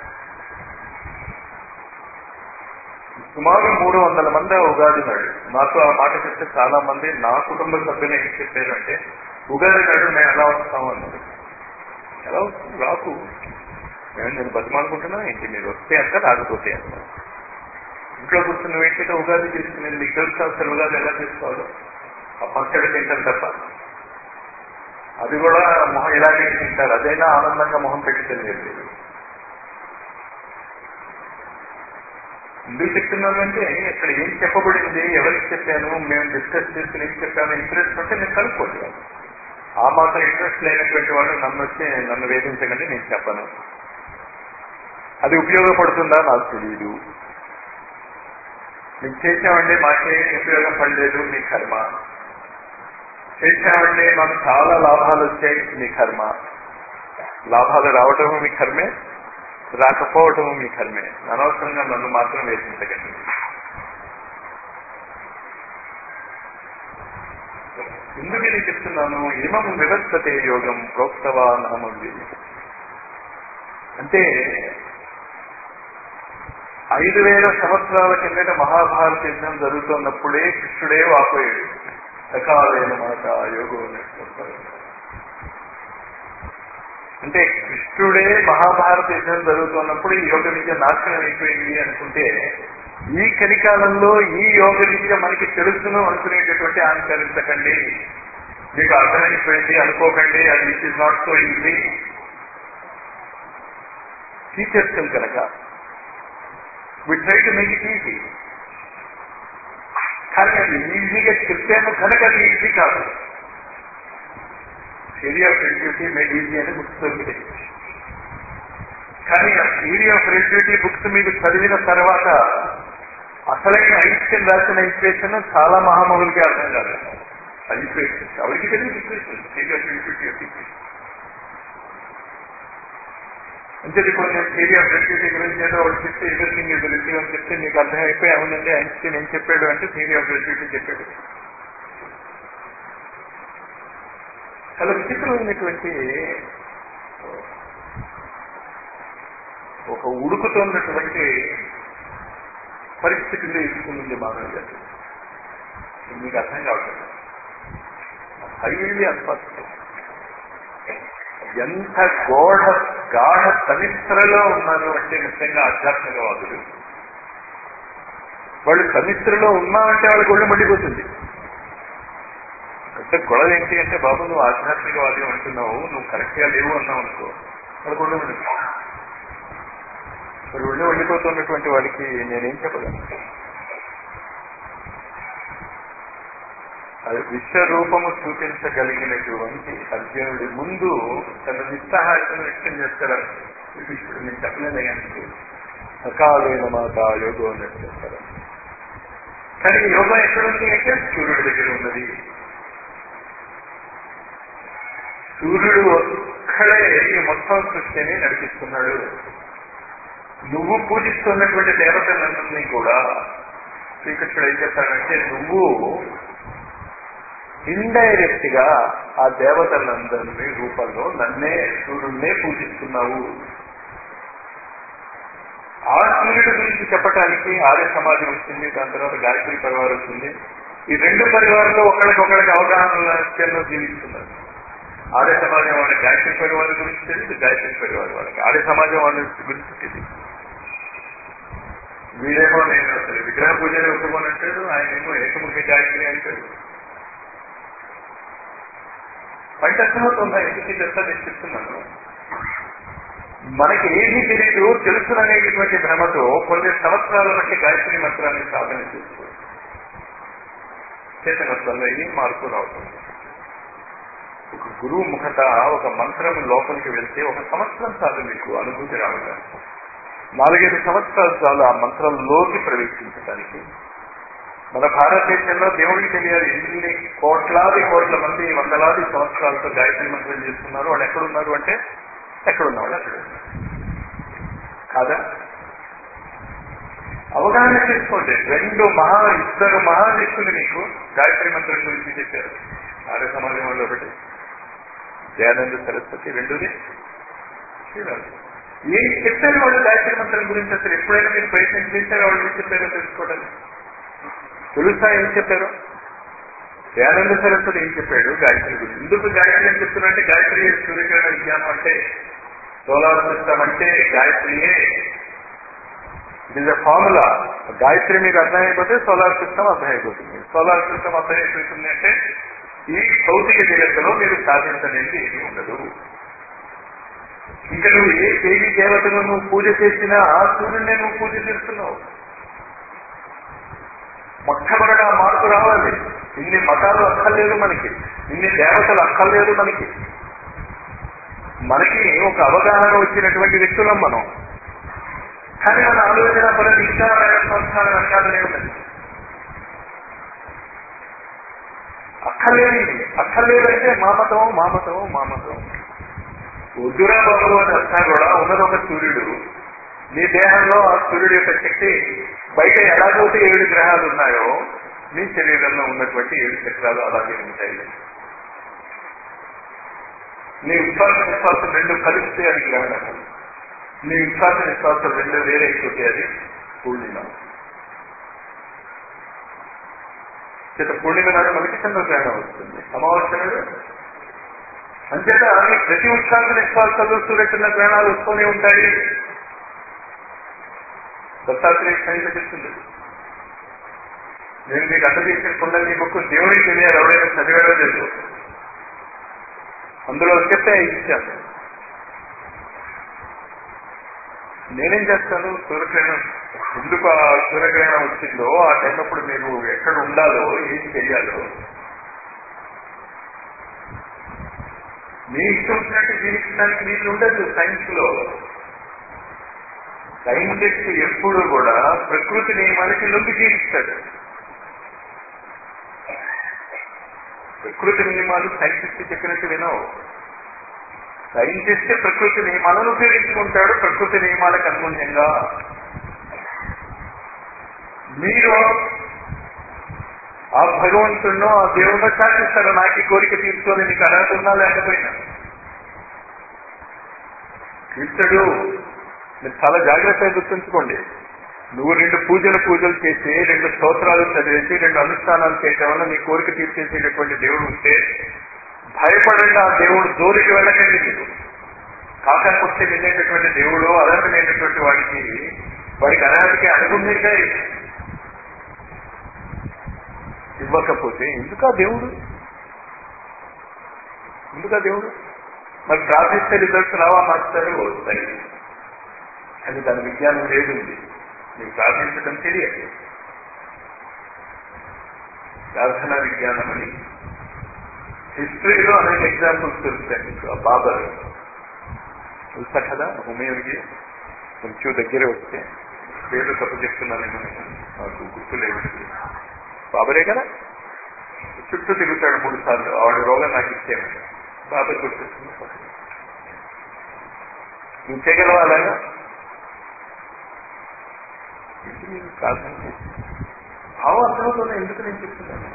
సుమారు మూడు వందల మంది ఆ ఉగాది నాడు నాతో ఆ మాట చెప్తే చాలా మంది నా కుటుంబ సభ్యులు ఏం చెప్పారు అంటే ఉగాది నాడు మేము ఎలా వస్తాము అన్నారు ఎలా వస్తుంది రాకు నేను నేను బతిమాలుకుంటున్నా ఏంటి మీరు వస్తే అంత రాకపోతే అంత ఇంట్లో కూర్చున్న వ్యక్తితో ఉగాది చేసుకునేది మీకు తెలుసు అసలు ఉగాది ఎలా చేసుకోవాలో ఆ పచ్చడి తింటారు తప్ప అది కూడా మొహం ఇలాగే తింటారు అదైనా ఆనందంగా మొహం పెట్టి తెలియదు ఎందుకు చెప్తున్నాను అంటే ఇక్కడ ఏం చెప్పబడింది ఎవరికి చెప్పాను మేము డిస్కస్ చేసుకుని ఏం చెప్పాను ఇంట్రెస్ట్ ఉంటే నేను కనుక్కోండి ఆ మాత్రం ఇంట్రెస్ట్ లేనటువంటి వాళ్ళు నన్ను వచ్చి నన్ను వేధించకండి నేను చెప్పను అది ఉపయోగపడుతుందా నాకు తెలియదు మీకు చేసామండి మాకే ఉపయోగం పడలేదు మీ కర్మ చేసామండి మాకు చాలా లాభాలు వచ్చాయి మీ కర్మ లాభాలు రావటము మీ కర్మే రాకపోవటము మీ కర్మే అనవసరంగా నన్ను మాత్రం వేసించకండి ఎందుకు ఇది చెప్తున్నాను ఇమం వివస్థతే యోగం ప్రోక్తవా నామవి అంటే ఐదు వేల సంవత్సరాల కిందట మహాభారత యుద్ధం జరుగుతున్నప్పుడే కృష్ణుడే వాపోయాడు సకాలైన మాట యోగం అంటే కృష్ణుడే మహాభారత యుద్ధం జరుగుతున్నప్పుడు ఈ యోగ విద్య నాశనం అయిపోయింది అనుకుంటే ఈ కలికాలంలో ఈ యోగ విద్య మనకి తెలుసును అనుకునేటటువంటి ఆంకరించకండి మీకు అర్థమైపోయింది అనుకోకండి అది it is not so easy teachers కనుక we try to make it easy కానీ అది ఈజీగా చెప్తేమో కనుక అది ఈజీ కాదు theory of relativity made easy అని బుక్స్ దొరికినాయి కానీ ఆ థియరీ ఆఫ్ రిలేటివిటీ బుక్స్ మీకు చదివిన తర్వాత అసలైన ఐన్స్టీన్ రాసిన ఈక్వేషన్ చాలా మహామహులకి అర్థం కాదు అది ఈక్వేషన్ ఎవరికి తెలియదు equation theory of relativity of equation అంటే ఇప్పుడు నేను థియరీ ఆఫ్ రిలేటివిటీ గురించి ఏదో ఒకటి చెప్తే ఎవ్రీథింగ్ ఇస్ రిలేటివ్ అని చెప్తే మీకు అర్థమైపోయి అవునండి ఐన్స్టీన్ ఏం చెప్పాడు అంటే థియరీ ఆఫ్ రిలేటివిటీ చెప్పాడు చాలా విచిత్రమైనటువంటి ఒక ఉడుకుతున్నటువంటి పరిస్థితుల్లో ఇరుకుంది మానవ జాతి మీకు అర్థం కావట్లేదు హైలీ అన్పాసిబుల్ ఎంత గోఢ గాఢ సమిత్రలో ఉన్నారు అంటే నిజంగా ఆధ్యాత్మికవాదులు వాళ్ళు సమిత్రలో ఉన్నామంటే వాళ్ళ గొళ్ళు మండిపోతుంది పెద్ద గొడవ ఏంటి అంటే బాబు నువ్వు ఆధ్యాత్మికవాది అంటున్నావు నువ్వు కరెక్ట్ గా లేవు అన్నావు అనుకో వాళ్ళ గొడవ మండిపోతుంది మరి ఒళ్ళు వెళ్ళిపోతున్నటువంటి వాడికి నేనేం చెప్పగలను అది విశ్వరూపము చూపించగలిగినటువంటి అర్జునుడి ముందు తన నిస్సహాయతను వ్యక్తం చేస్తారు ఇప్పుడు నేను చెప్పలేదు కానీ సకాలైన మాట యోగం అన్నట్టు చెప్తారు కానీ యోగం ఎక్కడుంది అంటే సూర్యుడి దగ్గర ఉన్నది సూర్యుడు ఒక్కడే ఈ మొత్తం సృష్టిని నడిపిస్తున్నాడు నువ్వు పూజిస్తున్నటువంటి దేవతలన్నీ కూడా శ్రీకృష్ణుడు ఏం చెప్తాడంటే నువ్వు ఇండైరెక్ట్ గా ఆ దేవతలందరినీ రూపంలో నన్నే సూర్యుడినే పూజిస్తున్నావు ఆ సూర్యుడి గురించి చెప్పటానికి ఆర్య సమాజం వచ్చింది దాని తర్వాత గాయత్రి పరివారం వచ్చింది ఈ రెండు పరివారంలో ఒకరికొకరికి అవగాహన జీవిస్తున్నారు ఆర్య సమాజం వాళ్ళ గాయత్రి పరివారం గురించి తెలియదు గాయత్రి పరివారం వాళ్ళకి ఆర్య సమాజం వాళ్ళ గురించి తెలియదు వీడేమో నేను అసలు విగ్రహ పూజనే ఒప్పుకోనంటాడు ఆయన ఏమో ఏకముఖి గాయత్రి అంటాడు పంట అర్థమవుతుందా ఎందుకు ఇదంతా నేను చెప్తున్నాను మనకి ఏమీ తెలియదు తెలుసుననేటటువంటి భ్రమతో కొన్ని సంవత్సరాల బట్టి గాయత్రి మంత్రాన్ని సాధన చేస్తూ చేతనత్వంలో ఏం మార్పు రావుతుంది ఒక గురువు ముఖత ఒక మంత్రం లోపలికి వెళ్తే ఒక సంవత్సరం చాలు మీకు అనుభూతి రావడానికి నాలుగైదు సంవత్సరాలు చాలు ఆ మంత్రంలోకి ప్రవేశించడానికి మన భారతదేశంలో దేవుడికి తెలియాలి ఎన్ని కోట్లాది కోట్ల మంది వందలాది సంవత్సరాలతో గాయత్రి మంత్రం చేస్తున్నారు వాళ్ళు ఎక్కడున్నారు అంటే ఎక్కడున్నారు అక్కడ ఉన్నారు. కాదా అవగాహన చేసుకోండి రెండు మహా ఇద్దరు మహాశక్తులు మీకు గాయత్రి మంత్రం గురించి చెప్పారు ఆర్య సమాజంలో ఒకటి దయానంద సరస్వతి రెండోది శ్రీరాజు ఏం చెప్పారు వాళ్ళు గాయత్రి మంత్రం గురించి అసలు ఎప్పుడైనా మీరు ప్రయత్నం చేశారో వాళ్ళు ఏం చెప్పారో తెలుసుకోవడానికి తెలుసా ఏం చెప్పారు దయానంద సరస్వతి ఏం చెప్పాడు గాయత్రి గురించి ఎందుకు గాయత్రి అని చెప్తున్నారంటే గాయత్రి సూర్యకిరణ విజ్ఞానం అంటే సోలార్ సిస్టమ్ అంటే గాయత్రియే it is a formula Gayatri మీకు అర్థమైపోతే సోలార్ సిస్టమ్ అర్థమైపోతుంది సోలార్ సిస్టమ్ అర్థమైపోతుంది అంటే ఈ భౌతిక జగత్తులో మీరు సాధించలేనిది ఏమీ ఉండదు ఇంకా నువ్వు ఏ దేవి దేవతను నువ్వు పూజ చేసినా ఆ సూర్యుడినే నువ్వు పూజ చేస్తున్నావు మొట్టమొదట ఆ మార్పు రావాలి ఇన్ని మతాలు అక్కర్లేదు మనకి ఇన్ని దేవతలు అక్కర్లేదు మనకి మనకి ఒక అవగాహన వచ్చినటువంటి వ్యక్తులం మనం కానీ మన ఆలోచన పరంగా ఇంకా వేల సంవత్సరాల వెనకాలనే ఉన్నది అక్కర్లేదు అక్కర్లేదంటే మామతం మామతం మామతం వద్దురా బాబు అని అర్థం కూడా ఉన్నది ఒక సూర్యుడు మీ దేహంలో ఆ సూర్యుడు యొక్క శక్తి బయట ఎలాగైతే ఏడు గ్రహాలు ఉన్నాయో మీ శరీరంలో ఉన్నటువంటి ఏడు చక్రాలు అలాగే ఉంటాయి నీ విశ్వాస విశ్వాసం రెండు కలిస్తే అది గ్రహణం నీ విశ్వాస విశ్వాసం రెండు వేరైపోతే అది పూర్ణిమ చేత పూర్ణిమ నాడు మనకి చంద్రగ్రహణం వస్తుంది అమావాస్య నాడు అంచేత నీ ప్రతి ఉత్సాహ నిశ్వాసాలు సూర్యచంద్ర గ్రహణాలు వస్తూనే ఉంటాయి దత్తాత్రేయ సంగీత చెప్తుంది నేను మీకు అందజేసిన కుండలి బుక్ దేవుడికి తెలియాలి ఎవరైనా చదివారో లేదు అందులో చెప్తే ఇచ్చాను నేనేం చేస్తాను సూర్యగ్రహణం ఎందుకు ఆ సూర్యగ్రహణం వచ్చిందో ఆ టైం అప్పుడు మీరు ఎక్కడ ఉండాలో ఏం తెలియాలో మీ ఇష్టం వచ్చినట్టు జీవించడానికి వీళ్ళు ఉండదు సైన్స్ లో సైంటిస్ట్ ఎప్పుడు కూడా ప్రకృతి నియమాలకి లొంగి జీవిస్తాడు ప్రకృతి నియమాలు సైంటిస్ట్ చెప్పినట్టు వినవు సైంటిస్ట్ ప్రకృతి నియమాలను ఉపయోగించుకుంటాడు ప్రకృతి నియమాలకు అనుగుణ్యంగా మీరు ఆ భగవంతుడినో ఆ దేవుడినో శాసిస్తారు నాకు ఈ కోరిక తీర్చుకొని నీకు అర్హత ఉన్నా లేకపోయినా తీర్చడు మీరు చాలా జాగ్రత్తగా గుర్తుంచుకోండి నువ్వు రెండు పూజలు పూజలు చేసి రెండు స్తోత్రాలు చదివేసి రెండు అనుష్ఠానాలు చేయటం వల్ల నీ కోరిక తీర్చేసేటటువంటి దేవుడు ఉంటే భయపడండి ఆ దేవుడు జోలికి వెళ్ళకండి మీరు కాకాకొస్తే వెళ్ళేటటువంటి దేవుడు అర్హతమైనటువంటి వాడికి వాడికి అర్హతకి అనుగుణంగా ఇవ్వకపోతే ఎందుకా దేవుడు ఎందుకా దేవుడు మరి ప్రార్థిస్తే రిజల్ట్స్ రావా మాస్టర్ వస్తాయి అని దాని విజ్ఞానం లేదుంది నీకు ప్రార్థించడం తెలియదు ప్రార్థన విజ్ఞానం అని హిస్టరీలో అనేక ఎగ్జాంపుల్స్ దొరుకుతాయి మీకు ఆ బాబర్ తెలుసా కదా హుమయూన్కి కొంచెం దగ్గరే వస్తే పేర్లు తప్పు చెప్తున్నానేమో నాకు గుర్తులేదు బాబరే కదా చుట్టూ తిరుగుతాడు మూడు సార్లు ఆవిడ రోగం నాకు ఇచ్చేయమని బాబర్ గుర్తొస్తుంది నువ్వు చేయగలవా అలాగా ప్రార్థన చేసి భావం అర్థమవుతుంది ఎందుకు నేను చెప్తున్నాను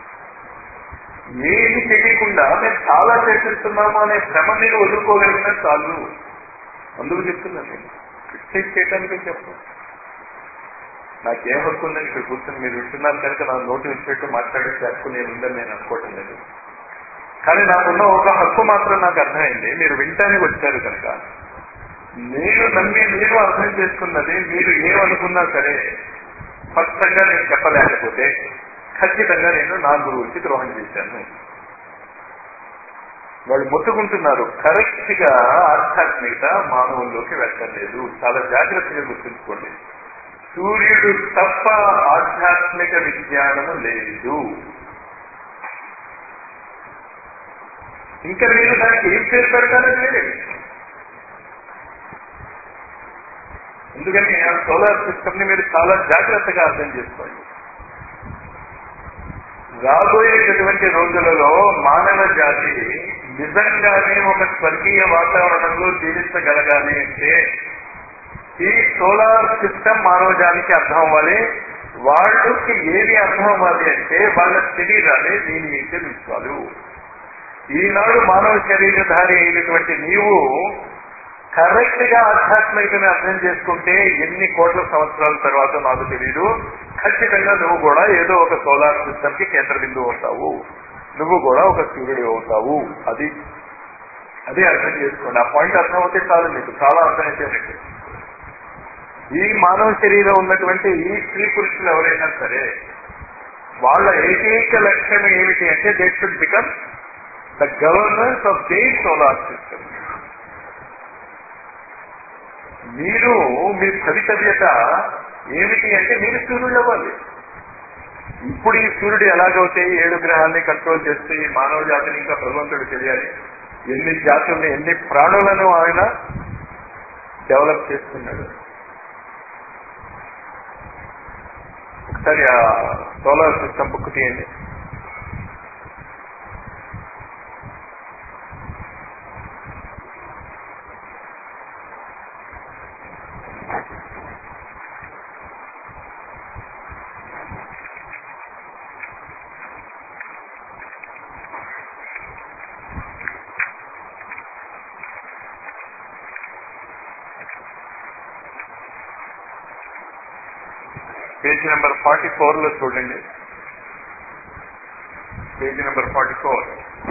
ఏమి తెలియకుండా మేము చాలా చేసేస్తున్నాము అనే శ్రమ మీరు వదులుకోగలిగినా చాలు అందుకు చెప్తున్నాను నేను క్రిటిసైజ్ చేయడానికి చెప్పను నాకేం హక్కు ఉందని ఇక్కడ కూర్చొని మీరు వింటున్నారు కనుక నా నోటి విచ్చినట్టు మాట్లాడేసి హక్కు నేను ఉందని నేను అనుకోవటం లేదు కానీ నాకున్న ఒక హక్కు మాత్రం నాకు అర్థమైంది మీరు వింటానికి వచ్చారు కనుక నేను నమ్మి మీరు అర్థం చేసుకున్నది మీరు ఏమనుకున్నా సరే స్పష్టంగా నేను చెప్పలేకపోతే ఖచ్చితంగా నేను నా గురువుకి ద్రోహం చేశాను వాళ్ళు మొత్తుకుంటున్నారు కరెక్ట్ గా ఆధ్యాత్మికత మానవుల్లోకి వెళ్ళలేదు చాలా జాగ్రత్తగా గుర్తుంచుకోండి సూర్యుడు తప్ప ఆధ్యాత్మిక విజ్ఞానము లేదు ఇంకా మీరు దానికి ఏం పేరు పెడతారో వేరే ఎందుకని ఆ సోలార్ సిస్టమ్ ని మీరు చాలా జాగ్రత్తగా అర్థం చేసుకోండి రాబోయేటటువంటి రోజులలో మానవ జాతి నిజంగానే ఒక స్వర్గీయ వాతావరణంలో జీవించగలగాలి అంటే ఈ సోలార్ సిస్టమ్ మానవ జాతికి అర్థం అవ్వాలి వాళ్ళకి ఏది అర్థం అవ్వాలి అంటే వాళ్ళ శరీరాలే దీని యొక్క విశ్వాలు ఈనాడు మానవ శరీరధారి అయినటువంటి నీవు కరెక్ట్ గా ఆధ్యాత్మికతని అర్థం చేసుకుంటే ఎన్ని కోట్ల సంవత్సరాల తర్వాత నాకు తెలియదు ఖచ్చితంగా నువ్వు కూడా ఏదో ఒక సోలార్ సిస్టమ్ కి కేంద్ర బిందువు అవుతావు నువ్వు కూడా ఒక సూర్యుడు అవుతావు అది అది అర్థం చేసుకోండి ఆ పాయింట్ అర్థం అవుతే చాలు మీకు చాలా అర్థమైపోయినట్టు ఈ మానవ శరీరం ఉన్నటువంటి ఈ స్త్రీ పురుషులు ఎవరైనా సరే వాళ్ళ ఏకైక లక్ష్యం ఏమిటి అంటే they should become the governance of the solar system మీరు మీ భవితవ్యత ఏమిటి అంటే మీరు సూర్యుడు అవ్వాలి ఇప్పుడు ఈ సూర్యుడు ఎలాగైతే ఏడు గ్రహాన్ని కంట్రోల్ చేస్తే ఈ మానవ జాతిని ఇంకా భగవంతుడు తెలియాలి ఎన్ని జాతుల్ని ఎన్ని ప్రాణులను ఆయన డెవలప్ చేస్తున్నాడు ఒకసారి ఆ సోలార్ సిస్టమ్ బుక్ తీయండి పేజ్ నెంబర్ ఫార్టీ ఫోర్ లో చూడండి పేజ్ నెంబర్ ఫార్టీ ఫోర్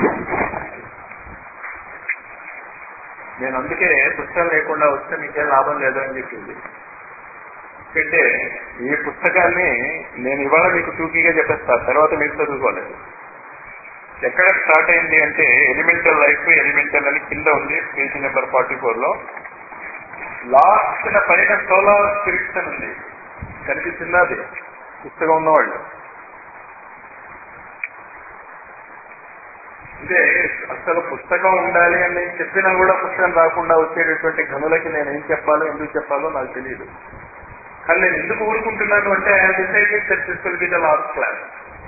నేను అందుకే పుస్తకం లేకుండా వస్తే మీకేం లాభం లేదు అని చెప్పింది ఎందుకంటే ఈ పుస్తకాన్ని నేను ఇవాళ మీకు టూకీగా చెప్పేస్తా తర్వాత మీరు చదువుకోలేదు ఎక్కడ స్టార్ట్ అయింది అంటే ఎలిమెంటల్ లైఫ్ ఎలిమెంటల్ అని కింద ఉంది పేజ్ నెంబర్ ఫార్టీ ఫోర్ లో లాస్ట్ పైన సోలార్ స్పిరిట్స్ అని ఉంది కనిపిస్తుందా అది పుస్తకం ఉన్నవాళ్ళు అంటే అసలు పుస్తకం ఉండాలి అని నేను చెప్పినా కూడా పుస్తకం రాకుండా వచ్చేటటువంటి గనులకి నేను ఏం చెప్పాలో ఎందుకు చెప్పాలో నాకు తెలియదు కానీ నేను ఎందుకు ఊరుకుంటున్నాను అంటే I decided that this will be the last class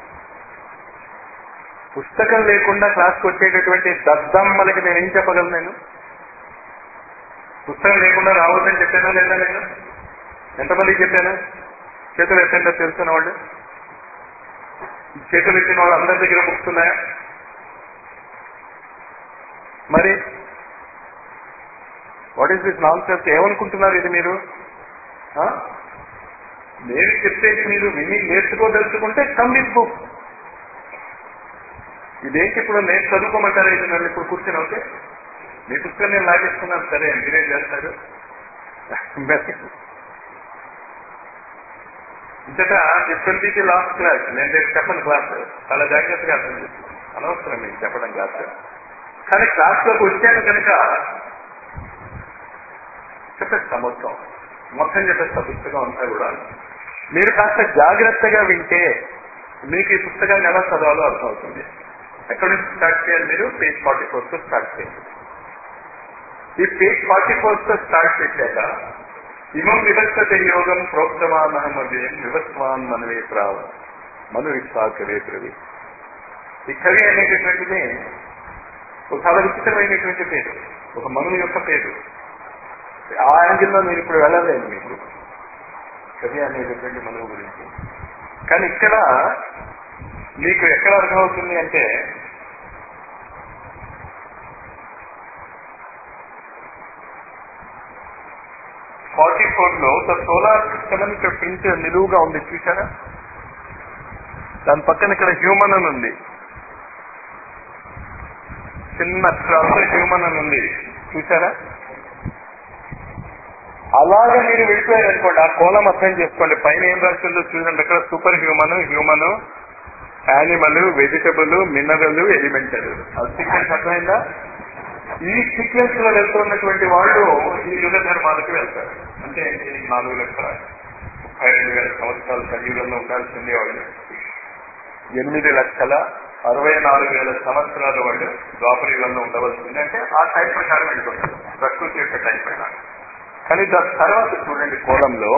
పుస్తకం లేకుండా క్లాస్కి వచ్చేటటువంటి దద్దమ్మలకి నేను ఏం చెప్పగలను నేను పుస్తకం లేకుండా రావద్దని చెప్పానా లేదా నేను ఎంతమందికి చెప్పాను చేతులు ఎత్తంటే తెలుసున్న వాళ్ళు చేతులు ఎత్తిన వాళ్ళు అందరి దగ్గర బుక్స్ ఉన్నాయా మరి what is this nonsense ఏమనుకుంటున్నారు ఇది మీరు ఆ? నేను చెప్పేది మీరు విని నేర్చుకోదలుచుకుంటే కమ్ విత్ బుక్ ఇదేంటి ఇప్పుడు నేను చదువుకోమంటారా ఇది నన్ను ఇప్పుడు కూర్చొని ఓకే మీ పుస్తకం నేను లాగేసుకున్నాను సరే మీరేం చేస్తారు ఇంతటా దిస్ లాస్ట్ క్లాస్ నేను రేపు చెప్పను క్లాస్ చాలా జాగ్రత్తగా అర్థం చేస్తున్నాను అనవసరం మీకు చెప్పడం క్లాస్ కానీ క్లాస్లోకి వచ్చాను కనుక చెప్పేస్తా మొత్తం మొత్తం చెప్పేస్తా పుస్తకం అంతా కూడా మీరు కాస్త జాగ్రత్తగా వింటే మీకు ఈ పుస్తకాన్ని ఎలా చదవాలో అర్థమవుతుంది ఎక్కడి నుంచి స్టార్ట్ చేయాలి మీరు పేజ్ ఫార్టీ ఫోర్ తో స్టార్ట్ చేయండి ఈ పేజ్ ఫార్టీ ఫోర్ తో స్టార్ట్ చేశాక ఇమం వివస్థత యోగం ప్రోక్తమానహమవ్యయం వివస్వాన్ మనవే ప్రావ మను విశ్వాసరే ప్రవి ఈ కవి అనేటటువంటిది ఒక చాలా విచిత్రమైనటువంటి పేరు ఒక మనువు యొక్క పేరు ఆ యాంగిల్లో నేను ఇప్పుడు వెళ్ళలేను మీకు కవి అనేటటువంటి మనువు గురించి కానీ ఇక్కడ మీకు ఎక్కడ అర్థమవుతుంది అంటే ఫార్టీ ఫోర్ లో ద సోలార్ సిస్టమ్ అని ఇక్కడ ప్రింట్ నిలువుగా ఉంది చూసారా దాని పక్కన ఇక్కడ హ్యూమన్ అని ఉంది చిన్న అక్షరాలతో హ్యూమన్ అని ఉంది చూసారా అలాగే మీరు వెళ్ళిపోయారు అనుకోండి ఆ కోలం అర్థం చేసుకోండి పైన ఏం రాసిందో చూడండి అక్కడ super human human animal vegetable mineral elemental ఆ సీక్వెన్స్ అర్థమైందా ఈ సీక్వెన్స్ లో వెళ్తున్నటువంటి వాళ్ళు ఈ యుగ ధర్మాలకు వెళ్తారు అంటే ఈ నాలుగు లక్షల ముప్పై రెండు వేల సంవత్సరాల కలియుగంలో ఉండాల్సిందే వాళ్ళు ఎనిమిది లక్షల అరవై నాలుగు వేల సంవత్సరాల వాళ్ళు ద్వాపర యుగంలో ఉండవలసింది అంటే ఆ టైం ప్రకారం వెళ్ళిపోతారు ప్రకృతి యొక్క టైం ప్రకారం కానీ దాని తర్వాత చూడండి కోలంలో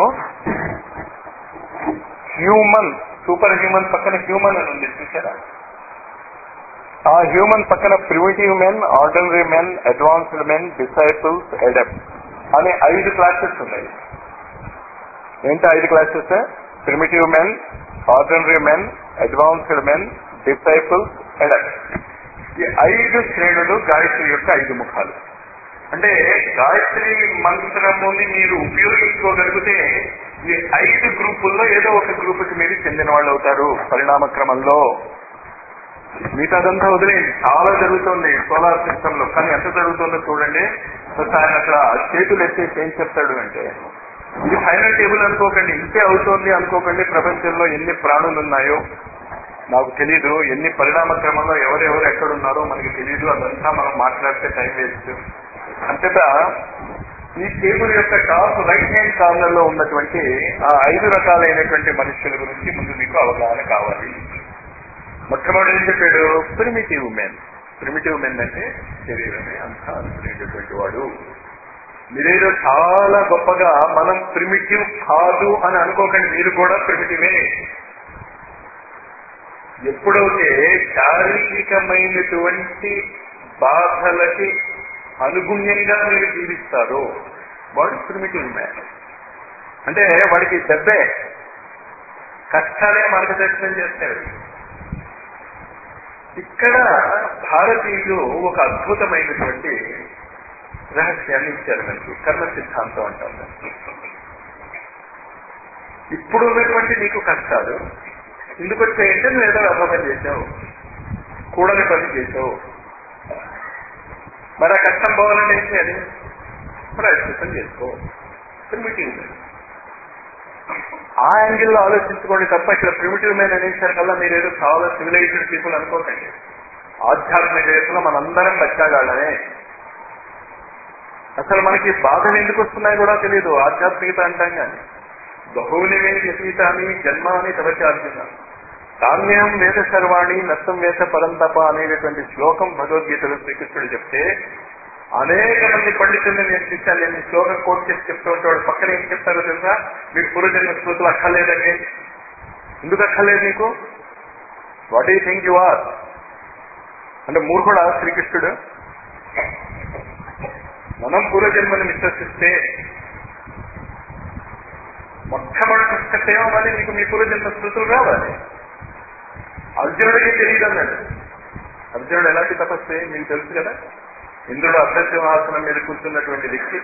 హ్యూమన్ సూపర్ హ్యూమన్ పక్కన హ్యూమన్ అని ఉంది చూసారా ఆ హ్యూమన్ పక్కన primitive men ordinary men advanced men disciples adept అనే ఐదు క్లాసెస్ ఉన్నాయి ఏంటి ఐదు classes primitive men ordinary men advanced men disciples adept ఈ ఐదు శ్రేణులు గాయత్రి యొక్క ఐదు ముఖాలు అంటే గాయత్రి మంత్రముని మీరు ఉపయోగించుకోగలిగితే ఈ ఐదు గ్రూపుల్లో ఏదో ఒక గ్రూపుకి మీరు చెందిన వాళ్ళు అవుతారు పరిణామ క్రమంలో మిగతాదంతా వదిలేయండి చాలా జరుగుతుంది సోలార్ సిస్టమ్ లో కానీ ఎంత జరుగుతుందో చూడండి ఫస్ట్ ఆయన అక్కడ చేతులు ఎత్తేసి ఏం చెప్తాడు అంటే ఇది ఫైనల్ టేబుల్ అనుకోకండి ఇంతే అవుతోంది అనుకోకండి ప్రపంచంలో ఎన్ని ప్రాణులు ఉన్నాయో నాకు తెలీదు ఎన్ని పరిణామ క్రమంలో ఎవరెవరు ఎక్కడున్నారో మనకి తెలీదు అదంతా మనం మాట్లాడితే టైం వేస్ట్ అంతటా ఈ టేబుల్ యొక్క టాప్ రైట్ హ్యాండ్ కార్నర్ లో ఉన్నటువంటి ఆ ఐదు రకాలైనటువంటి మనుషుల గురించి ముందు మీకు అవగాహన కావాలి మొట్టమొదటి ఏం చెప్పాడు ప్రిమిటివ్ మెన్ ప్రిమిటివ్ మెన్ అంటే శరీరమే అంతా అనుకునేటటువంటి వాడు మీరేదో చాలా గొప్పగా మనం ప్రిమిటివ్ కాదు అని అనుకోకండి మీరు కూడా ప్రిమిటివే ఎప్పుడైతే శారీరకమైనటువంటి బాధలకి అనుగుణ్యంగా మీరు జీవిస్తారో వాడు ప్రిమిటివ్ మ్యాన్ అంటే వాడికి దెబ్బే కష్టాలే మార్గదర్శనం చేస్తాడు ఇక్కడ భారతీయులు ఒక అద్భుతమైనటువంటి రహస్యాన్ని ఇచ్చారు మనకి కర్మ సిద్ధాంతం అంటాం దాన్ని. ఇప్పుడు ఉన్నటువంటి నీకు కష్టాలు ఎందుకు వచ్చాయంటే నువ్వు ఏదో అభావం చేసావు కూడని పని చేసావు మరి ఆ కష్టం పోవాలంటే ఏం చేయాలి ప్రయత్నం చేసుకో ప్రిమిటివ్ ఆ యాంగిల్లో ఆలోచించుకోండి తప్ప ఇక్కడ ప్రిమిటివ్ మ్యాన్ అనేసరికల్లా మీరు ఏదో చాలా సివిలైజ్డ్ పీపుల్ అనుకోకండి ఆధ్యాత్మిక జగత్తులో మనందరం బచ్చాగాళ్ళనే అసలు మనకి బాధలు ఎందుకు వస్తున్నాయి కూడా తెలియదు ఆధ్యాత్మికత అంటాం కానీ బహువునివే వ్యతీతాన్ని జన్మ అని తవచార్జున కామ్యం వేద సర్వాణి నష్టం వేద పరంతప అనేటటువంటి శ్లోకం భగవద్గీతలో శ్రీకృష్ణుడు చెప్తే అనేక మంది పండితుల్ని నేను చూశాను నేను ఈ శ్లోకం కోట్ చేసి చెప్తూ ఉంటాడు పక్కన ఏం చెప్తారో తెలుసా మీకు పూర్వజన్మ స్మృతులు అక్కర్లేదండి ఎందుకు అక్కర్లేదు నీకు వాట్ ఈ థింక్ యు ఆర్ అంటే మూర్ఖుడా శ్రీకృష్ణుడు మనం పూర్వజన్మని విశ్వసిస్తే మొట్టమొదటి పుస్తకేమో మళ్ళీ మీకు మీ పూర్వజన్మ స్మృతులు రావాలి అర్జునుడికి తెలియదు అన్నాడు అర్జునుడు ఎలాంటి తపస్సు మీకు తెలుసు కదా ఇంద్రుడు అభ్యసింహాసనం మీద కూర్చున్నటువంటి వ్యక్తి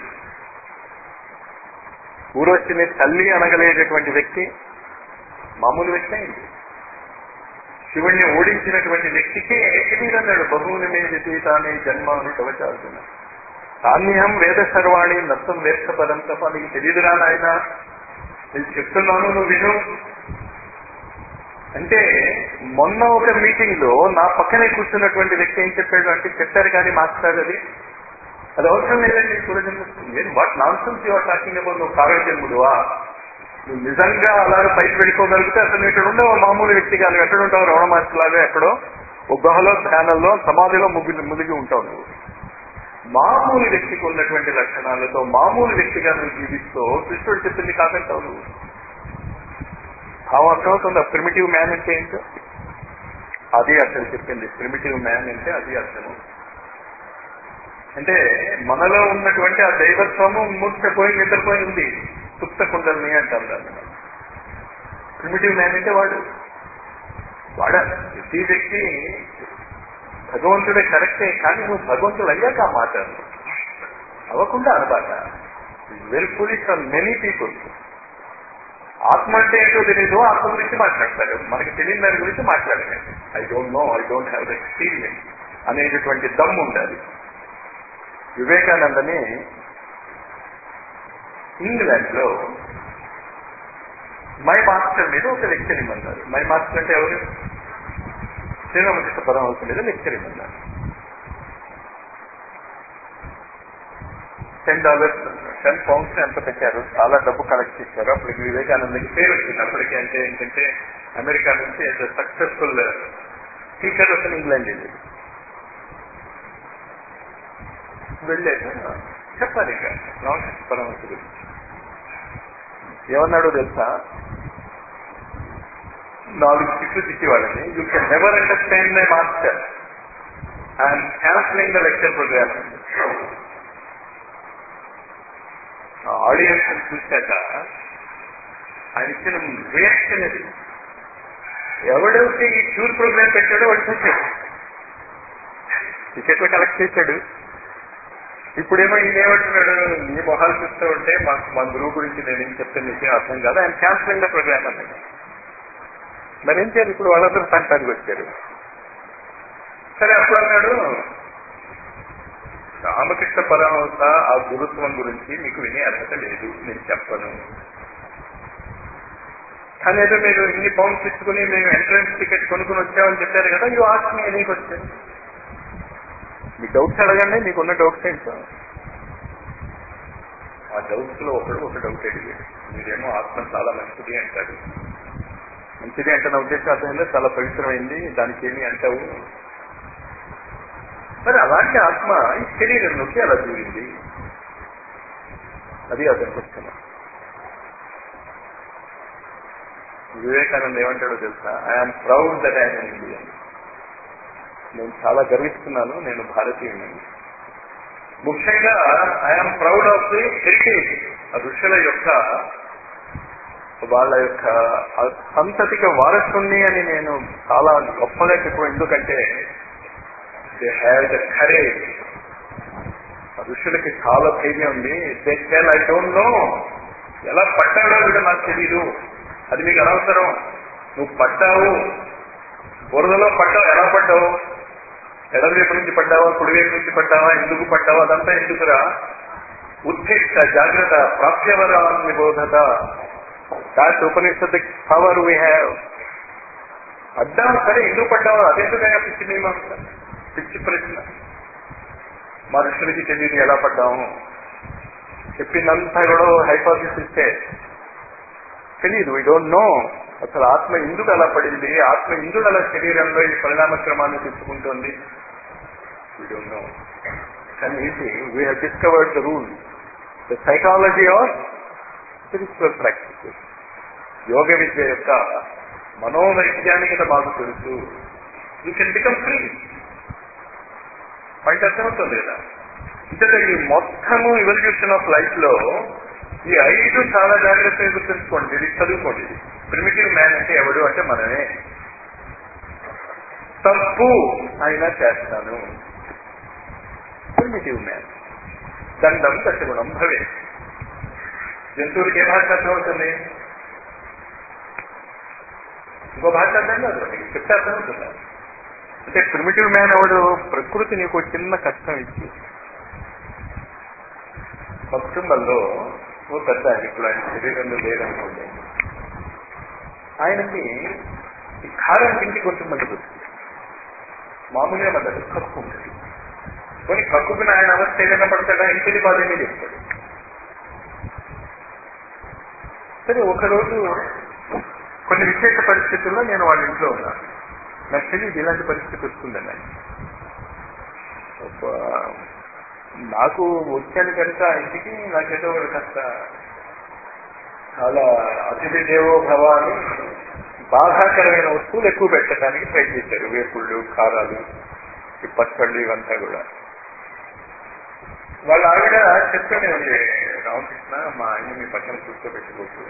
ఊరొచ్చిని తల్లి అనగలేటటువంటి వ్యక్తి మామూలు వ్యక్తి అయింది శివుణ్ణి ఓడించినటువంటి వ్యక్తికే తెలియదన్నాడు బహువుని మీద తీతాన్ని జన్మాన్ని కవచాల్సిన సామ్యం వేద సర్వాణి నష్టం వేత్త పదం తప్ప నీకు తెలియదురా నాయన నేను చెప్తున్నాను నువ్వు విను అంటే మొన్న ఒక మీటింగ్ లో నా పక్కనే కూర్చున్నటువంటి వ్యక్తి ఏం చెప్పాడు అంటే చెప్పారు కానీ మాస్టర్ అది అది అవసరం లేదండి పూర్వజన్మ నేను what nonsense your talking about నువ్వు కారజన్ముడువా నువ్వు నిజంగా అలా పైకి వెళ్ళిపోగలిగితే అసలు ఇక్కడ ఉండవు మామూలు వ్యక్తి కాదు ఎక్కడ ఉంటావు రమణ మాస్టర్ లాగా ఎక్కడో ఒక గుహలో ధ్యానంలో సమాధిలో ముగి మునిగి ఉంటావు నువ్వు మామూలు వ్యక్తికి ఉన్నటువంటి లక్షణాలతో మామూలు వ్యక్తిగా నువ్వు జీవిస్తూ కృష్ణుడు చెప్పింది కాదంటావు నువ్వు భావం అర్థమవుతుంది ప్రిమిటివ్ మ్యాన్ అంటే ఏంటో అది అసలు చెప్పింది ప్రిమిటివ్ మ్యాన్ అంటే అది అర్థము అంటే మనలో ఉన్నటువంటి ఆ దైవత్వము మూర్చపోయి నిద్రపోయి ఉంది సుప్త కుండల్ని అంటాం దాన్ని ప్రిమిటివ్ మ్యాన్ అంటే వాడు వాడ ప్రతి వ్యక్తి భగవంతుడే కరెక్టే కానీ నువ్వు భగవంతుడు అయ్యాక ఆ మాట అను. అవ్వకుండా అనబాట very foolish on many people ఆత్మ అంటే ఏంటో తెలియదు ఆత్మ గురించి మాట్లాడతారు మనకి తెలియని దాని గురించి మాట్లాడలేదు I don't know I don't have the experience అనేటటువంటి దమ్ ఉండాలి వివేకానందని ఇంగ్లాండ్ లో మై మాస్టర్ మీద ఒక లెక్చర్ ఇమ్మన్నారు మై మాస్టర్ అంటే ఎవరు శ్రీరామకృష్ణ పరమహంస మీద లెక్చర్ ఇమ్మన్నారు టెన్ డాలర్స్ టెన్ పౌండ్స్ ఎంత పెట్టారు చాలా డబ్బు కలెక్ట్ చేశారు అప్పటికి వివేకానందకి పేరు వచ్చింది అప్పటికి అంటే ఏంటంటే అమెరికా నుంచి సక్సెస్ఫుల్ టీచర్ అతను ఇంగ్లాండ్ వెళ్ళాడు వెళ్ళాక చెప్పాలి ఇక రామకృష్ణ పరమహంస గురించి ఏమన్నాడో తెలుసా నాలుగు తిట్లు తిట్టేవాళ్ళని you can never understand my master I'm cancelling the lecture programme audience చూశాక ఆయన ఇచ్చిన రియాక్షన్ అది ఎవడైతే ఈ టూర్ ప్రోగ్రామ్ పెట్టాడో వాడు చూశాడు టికెట్లు కలెక్ట్ చేశాడు ఇప్పుడేమో ఈయన ఏమంటున్నాడు నీ మొహాలు చూస్తూ ఉంటే మాకు మా గురువు గురించి నేను ఏం చెప్తే నీకేం అర్థం కాదు ఆయన క్యాన్సిలింగ్ ద ప్రోగ్రామ్ అన్నాడు మరి ఏం చేయాలి ఇప్పుడు వాళ్ళందరూ సంతానికి వచ్చారు సరే అప్పుడు అన్నాడు రామకృష్ణ పరమహంస ఆ గురుత్వం గురించి మీకు వినే అర్హత లేదు నేను చెప్పను కానీ ఏదో మీరు ఇన్ని పౌండ్స్ ఇచ్చుకుని మేము ఎంట్రన్స్ టికెట్ కొనుక్కుని వచ్చామని చెప్పారు కదా you ask me any question మీ డౌట్స్ అడగండి మీకున్న డౌట్స్ ఏంటో ఆ డౌట్స్ లో ఒకడు ఒక డౌట్ అడిగాడు మీరేమో ఆత్మ చాలా మంచిది అంటారు మంచిది అంటే నా ఉద్దేశం అర్థమైందా చాలా పవిత్రమైంది దానికి ఏమి అంటావు మరి అలాంటి ఆత్మ ఈ శరీరంలోకి అలా దూరింది అది అతని క్వశ్చన్ వివేకానంద ఏమంటాడో తెలుసా I'm proud that I'm Indian నేను చాలా గర్విస్తున్నాను నేను భారతీయుని ముఖ్యంగా I'm proud of the heritage ఋషుల యొక్క వాళ్ళ యొక్క సంతతికి వారసుని అని నేను చాలా గొప్పగా చెప్పు ఎందుకంటే దే హ్యావ్ ద కరేజ్ ఋషులకి చాలా ధైర్యం ఉంది they tell I don't know ఎలా పట్టాడో కూడా నాకు తెలియదు అది మీకు అనవసరం నువ్వు పడ్డావు బురదలో పడ్డావు ఎలా పడ్డావు ఎడమవైపు నుంచి పడ్డావా కుడివైపు నుంచి పడ్డావా ఎందుకు పడ్డావా అదంతా ఎందుకురా ఉత్తిష్ట జాగ్రత్త ప్రాప్యవరా నిబోధత that Upanishad power we have పడ్డావు సరే ఎందుకు పడ్డావు అదెందుకైనా పిచ్చి మీమాంస పిచ్చి ప్రశ్న మా ఋషులకి తెలియదు ఎలా పడ్డాము చెప్పిందంతా కూడా హైపోథిస్ ఇస్తే తెలియదు వీ డోంట్ నో అసలు ఆత్మ ఎందుకు అలా పడింది ఆత్మ ఎందుకు అలా శరీరంలో ఈ పరిణామ క్రమాన్ని తెచ్చుకుంటుంది వీ డోంట్ నో కానీ ఇది we have discovered the rule the psychology of spiritual practices యోగ విద్య యొక్క మనోవైజ్ఞానికత మాకు తెలుసు you can become free point అర్థమవుతుంది కదా ఇంతగా ఈ మొత్తము ఇవల్యూషన్ ఆఫ్ లైఫ్ లో ఈ ఐదు చాలా జాగ్రత్తగా గుర్తుంచుకోండి ఇది చదువుకోండి ఇది ప్రిమిటివ్ మ్యాన్ అంటే ఎవడు అంటే మనమే తప్పు అయినా చేస్తాను ప్రిమిటివ్ మ్యాన్ దండం దశగుణం భవే జంతువులకి ఏ భాష అర్థమవుతుంది ఇంకో భాష అర్థం కాదు వాటికి చెప్తే అర్థమవుతుందా అంటే ప్రిమిటివ్ మ్యాన్ ఎవడు ప్రకృతి నీకు చిన్న కష్టం ఇచ్చి మా కుటుంబంలో ఓ పెద్ద ఆయన ఇప్పుడు ఆయన శరీరంలో లేదనుకోండి ఆయనకి ఈ కారం తిండి కొంచెం మంది వచ్చింది మామూలుగా మన దగ్గర కక్కు ఉంటుంది కొన్ని కక్కుకుని ఆయన అవస్థ ఏదైనా పడతాడా ఇంటిని బాధనే చెప్తాడు సరే ఒకరోజు కొన్ని విశేష పరిస్థితుల్లో నేను వాళ్ళ ఇంట్లో ఉన్నాను నాకు తెలియదు ఇలాంటి పరిస్థితి వస్తుందని ఆయన నాకు వచ్చాను కనుక ఇంటికి నాకేదో ఒక కాస్త చాలా అతిథి దేవో భవ అని బాధాకరమైన వస్తువులు ఎక్కువ పెట్టడానికి ప్రయత్నించారు వేపుళ్ళు కారాలు ఈ పచ్చళ్ళు ఇవంతా కూడా వాళ్ళ ఆవిడ చెప్తూనే ఉంది రామకృష్ణ మా ఆయన మీ పక్కన కూర్చోబెట్టుకోవచ్చు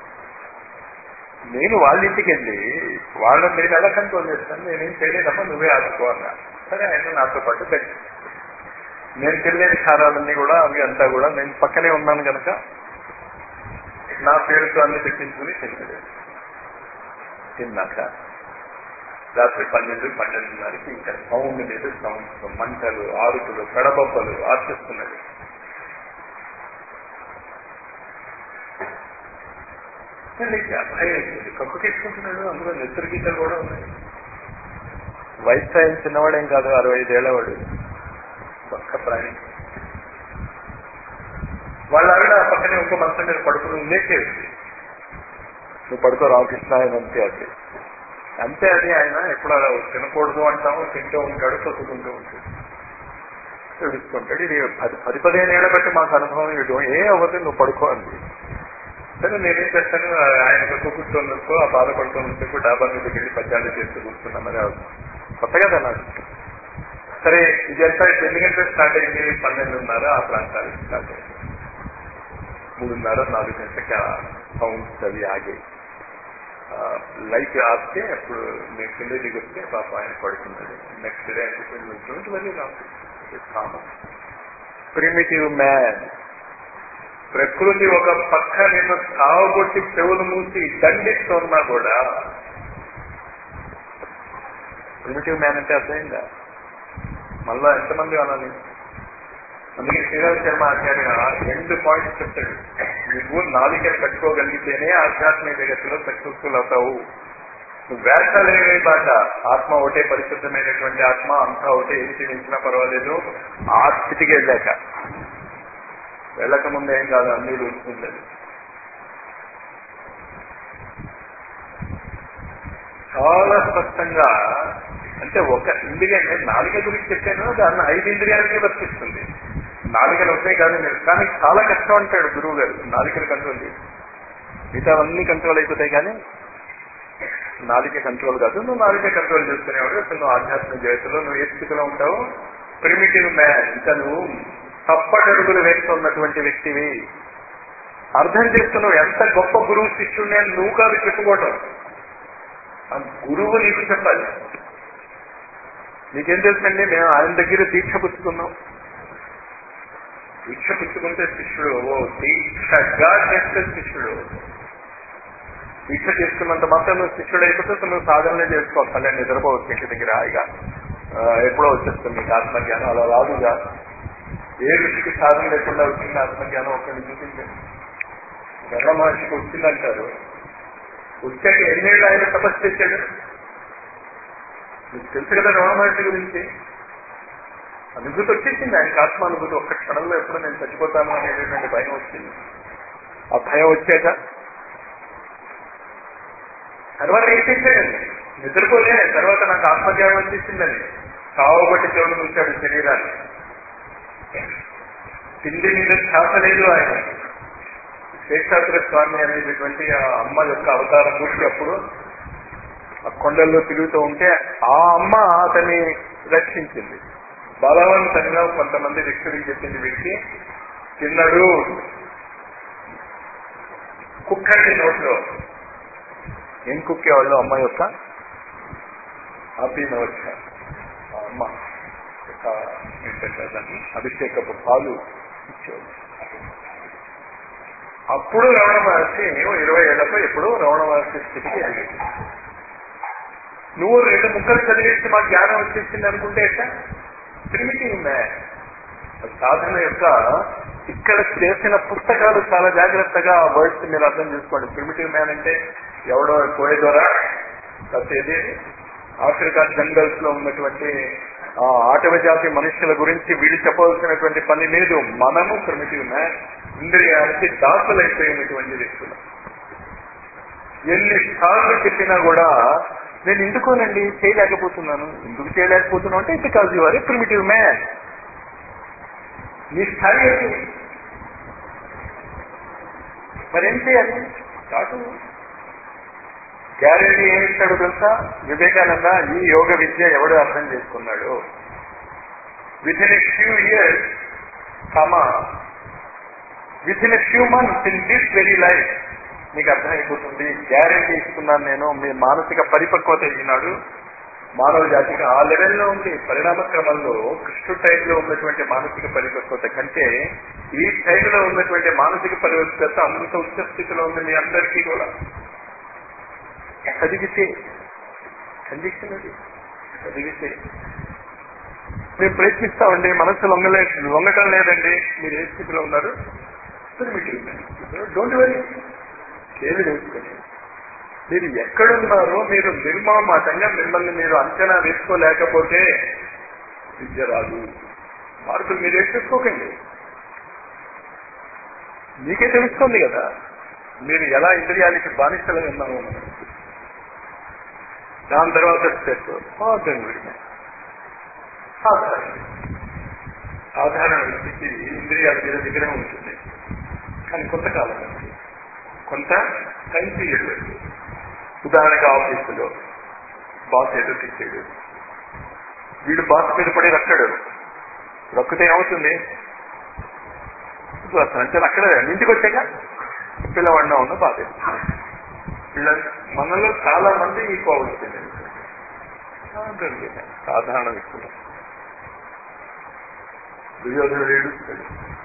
నేను వాళ్ళ ఇంటికి వెళ్ళి వాళ్ళని నేను ఎలా కంట్రోల్ చేస్తాను నేనేం చేయలేదమ్మా నువ్వే ఆదుకో అన్నా సరే ఆయన నాతో పాటు కలిసి నేను తినలేని కారాలన్నీ కూడా అవి అంతా కూడా నేను పక్కనే ఉన్నాను కనుక నా పేరుతో అన్ని తెప్పించుకుని తిన్నాడు తిన్నాక రాత్రి పన్నెండు పన్నెండున్నరకి ఇంకా సౌండ్ లేదు సౌండ్ మంటలు ఆరుకులు కడబొబ్బలు ఆర్చిస్తున్నాడు భయం కప్పు తీసుకుంటున్నాడు అందులో నెత్తురు గీతలు కూడా ఉన్నాయి వయసు ఆయన చిన్నవాడేం కాదు అరవై ఐదేళ్ల వాడు పక్క ప్రాణి వాళ్ళ ఆవిడ పక్కనే ఇంకో మంచం మీద పడుకుని లేచేది నువ్వు పడుకో రామకృష్ణ అని అంతే అది అంతే అది ఆయన ఎప్పుడు అలా తినకూడదు అంటాము తింటూ ఉంటాడు తొక్కుతుంటూ ఉంటాడు తెలుస్తుంటాడు ఇది పది పది పదిహేను ఏళ్ళ బట్టి మాకు అనుభవం ఇవ్వడం ఏ అవ్వదు నువ్వు పడుకో అంది సరే నేనేం చేస్తాను ఆయన కూర్చున్నందుకు ఆ బాధపడుతున్నందుకు డాబా మీదకి వెళ్ళి పద్యాలు చేస్తూ కూర్చున్నా మరి కొత్త కదా నాకు సరే ఇది ఎంత ఎన్ని గంటలు స్టార్ట్ అయింది పన్నెండున్నర ఆ ప్రాంతానికి స్టార్ట్ అయింది మూడున్నర నాలుగు గంటలకి ఆ సౌండ్స్ అవి ఆగాయి లైట్ ఆపితే అప్పుడు నేను కింద దిగొస్తే పాప ఆయన పడుతున్నాడు నెక్స్ట్ డే అంటే వెళ్ళి నాకు కామన్ ప్రిమిటివ్ మ్యాన్ ప్రకృతి ఒక పక్క నేను సావగొట్టి చెవులు మూసి దండిస్తున్నా కూడా ప్రిమిటివ్ మ్యాన్ అంటే అర్థమైందా మళ్ళా ఎంతమంది అనాలి అందుకే శ్రీరామ్ శర్మ ఆచార్య రెండు పాయింట్స్ చెప్తాడు నువ్వు నాలుక కట్టుకోగలిగితేనే ఆధ్యాత్మిక జగత్తులో సక్సెస్ఫుల్ అవుతావు నువ్వు వేషాలేమే బాట ఆత్మ ఒకటే పరిశుద్ధమైనటువంటి ఆత్మ అంతా ఒకటే ఏం చేయించినా పర్వాలేదు ఆ స్థితికి వెళ్ళాక వెళ్ళక ముందు ఏం కాదు అన్ని చూస్తుంది చాలా స్పష్టంగా అంటే ఒక ఎందుకంటే నాలుక గురించి చెప్పాను దాన్ని ఐదు ఇంద్రియాలకే వర్తిస్తుంది నాలుకలు వస్తాయి కాదు మీరు కానీ చాలా కష్టం అంటాడు గురువు గారు నాలుకలు కంట్రోల్ చేసి మిగతావన్నీ కంట్రోల్ అయిపోతాయి కానీ నాలుక కంట్రోల్ కాదు నువ్వు నాలుక కంట్రోల్ చేసుకునేవాడు అసలు నువ్వు ఆధ్యాత్మిక జగత్తులో నువ్వు ఏ స్థితిలో ఉంటావు ప్రిమిటివ్ మ్యాన్ ఇంకా నువ్వు తప్పటడుగులు వేస్తున్నటువంటి వ్యక్తివి అర్థం చేసుకున్నావు ఎంత గొప్ప గురువు శిష్యుడిని అని నువ్వు కాదు చెప్పుకోవటం ఆ గురువు నీకు చెప్పాలి నీకేం తెలుసండి మేము ఆయన దగ్గర దీక్ష పుచ్చుకున్నాం దీక్ష పుచ్చుకుంటే శిష్యుడు ఓ దీక్షగా చేస్తే శిష్యుడు దీక్ష చేసుకున్నంత మాత్రం నువ్వు శిష్యుడు అయిపోతే నువ్వు సాధనలే చేసుకోవాలి కళ్యాణ్ నిద్రపోవచ్చు ఇంటి దగ్గర హాయిగా ఎప్పుడో వచ్చేస్తుంది నీకు ఆత్మజ్ఞానం అలా రాదుగా ఏ ఋషికి సాధన లేకుండా వచ్చింది ఆత్మజ్ఞానం ఒకరిని చూపించండి గర్వ మహర్షికి వచ్చిందంటారు వచ్చాక ఎన్నేళ్ళు ఆయన తపస్సు చేశాడు మీకు తెలుసు కదా రమణ మహర్షి గురించి అనుభూతి వచ్చేసింది ఆయనకి ఆత్మానుభూతి ఒక్క క్షణంలో ఎప్పుడు నేను చచ్చిపోతాను అనేటటువంటి భయం వచ్చింది ఆ భయం వచ్చాక తర్వాత ఏం చేశాడండి నిద్రపోలే తర్వాత నాకు ఆత్మజ్ఞానం వచ్చేసిందని కావబట్టి చెవులు ఉంచాడు శరీరాన్ని తిండి మీద ఛాస లేదు ఆయన శేషాద్ర స్వామి అనేటటువంటి ఆ అమ్మ యొక్క అవతారం పూర్తి అప్పుడు ఆ కొండల్లో తిరుగుతూ ఉంటే ఆ అమ్మ అతన్ని రక్షించింది బలవంతంగా కొంతమంది వ్యక్తులకు చెప్పింది వ్యక్తి తిన్నాడు కుక్కండి నోట్లో ఏం కుక్కేవాళ్ళు అమ్మ యొక్క అభినవచ్చ ఆ అమ్మ యొక్క ఏంటంటే దాన్ని అభిషేకపు పాలు ఇచ్చేవాళ్ళు అప్పుడు రమణ మహర్షి ఇరవై ఏళ్లతో ఎప్పుడు రమణ మహర్షి స్థితికి వెళ్ళింది నువ్వు రెండు ముక్కలు చదివేసి మా జ్ఞానం వచ్చేసింది అనుకుంటే ఎట్లా ప్రిమిటివ్ మ్యాన్ సాధన యొక్క ఇక్కడ చేసిన పుస్తకాలు చాలా జాగ్రత్తగా ఆ వర్డ్స్ మీరు అర్థం చేసుకోండి ప్రిమిటివ్ మ్యాన్ అంటే ఎవడో కోయ ద్వారా ఏది ఆఫ్రికా జంగల్స్ లో ఉన్నటువంటి ఆ ఆటవ జాతి మనుషుల గురించి వీళ్ళు చెప్పవలసినటువంటి పని లేదు మనము ప్రిమిటివ్ మ్యాన్ ఇంద్రియానికి దాసులైపోయినటువంటి వ్యక్తులు ఎన్ని సార్లు చెప్పినా కూడా నేను ఎందుకోనండి చేయలేకపోతున్నాను ఎందుకు చేయలేకపోతున్నాను అంటే because you are a primitive man నీ స్థాయి ఏంటి మరేం చేయాలి కాదు గ్యారెంటీ ఏమిస్తాడు తెలుసా వివేకానంద ఈ యోగ విద్య ఎవడు అర్థం చేసుకున్నాడు within a few years comma within a few months in this very life మీకు అర్థమైపోతుంది గ్యారెంటీ ఇస్తున్నాను నేను మీ మానసిక పరిపక్వత ఈనాడు మానవ జాతికి ఆ లెవెల్లో ఉంది పరిణామ క్రమంలో కృష్ణుడు టైంలో ఉన్నటువంటి మానసిక పరిపక్వత కంటే ఈ టైంలో ఉన్నటువంటి మానసిక పరిపక్వత అంత ఉచ్చ స్థితిలో ఉంది మీ అందరికీ కూడా చదివితే కండిషన్ అది చదివితే మేము ప్రయత్నిస్తామండి మనసు లొంగలే లొంగటం లేదండి మీరు ఏ స్థితిలో ఉన్నారు డోంట్ వెరీ ఏమి తెలుసుకోండి మీరు ఎక్కడున్నారో మీరు నిర్మామాటంగా మిమ్మల్ని మీరు అంచనా వేసుకోలేకపోతే విద్య రాదు మార్కులు మీరు వేసుకోకండి మీకే తెలుస్తుంది కదా మీరు ఎలా ఇంద్రియాలకి బానిసలు ఉన్నామో మనం దాని తర్వాత స్టెప్ ఆర్డినరీ సాధారణ సాధారణ వ్యక్తికి ఇంద్రియాల మీద నిగ్రహం ఉంటుంది కానీ కొంతకాలం వరకు కొంత టైం పీరియడ్ వరకు ఉదాహరణగా ఆఫీసులో బాస్ ఏదో తెచ్చాడు వీడు బాస్ మీద పడి రక్కడు రక్కితే ఏమవుతుంది అంటే అక్కడ ఇంటికి వచ్చాక పిల్లవాడిన ఉన్న బాధ పిల్ల మనలో చాలా మంది ఈ కోవలు సాధారణ వ్యక్తులు దుర్యోధనుడు ఏడుస్తాడు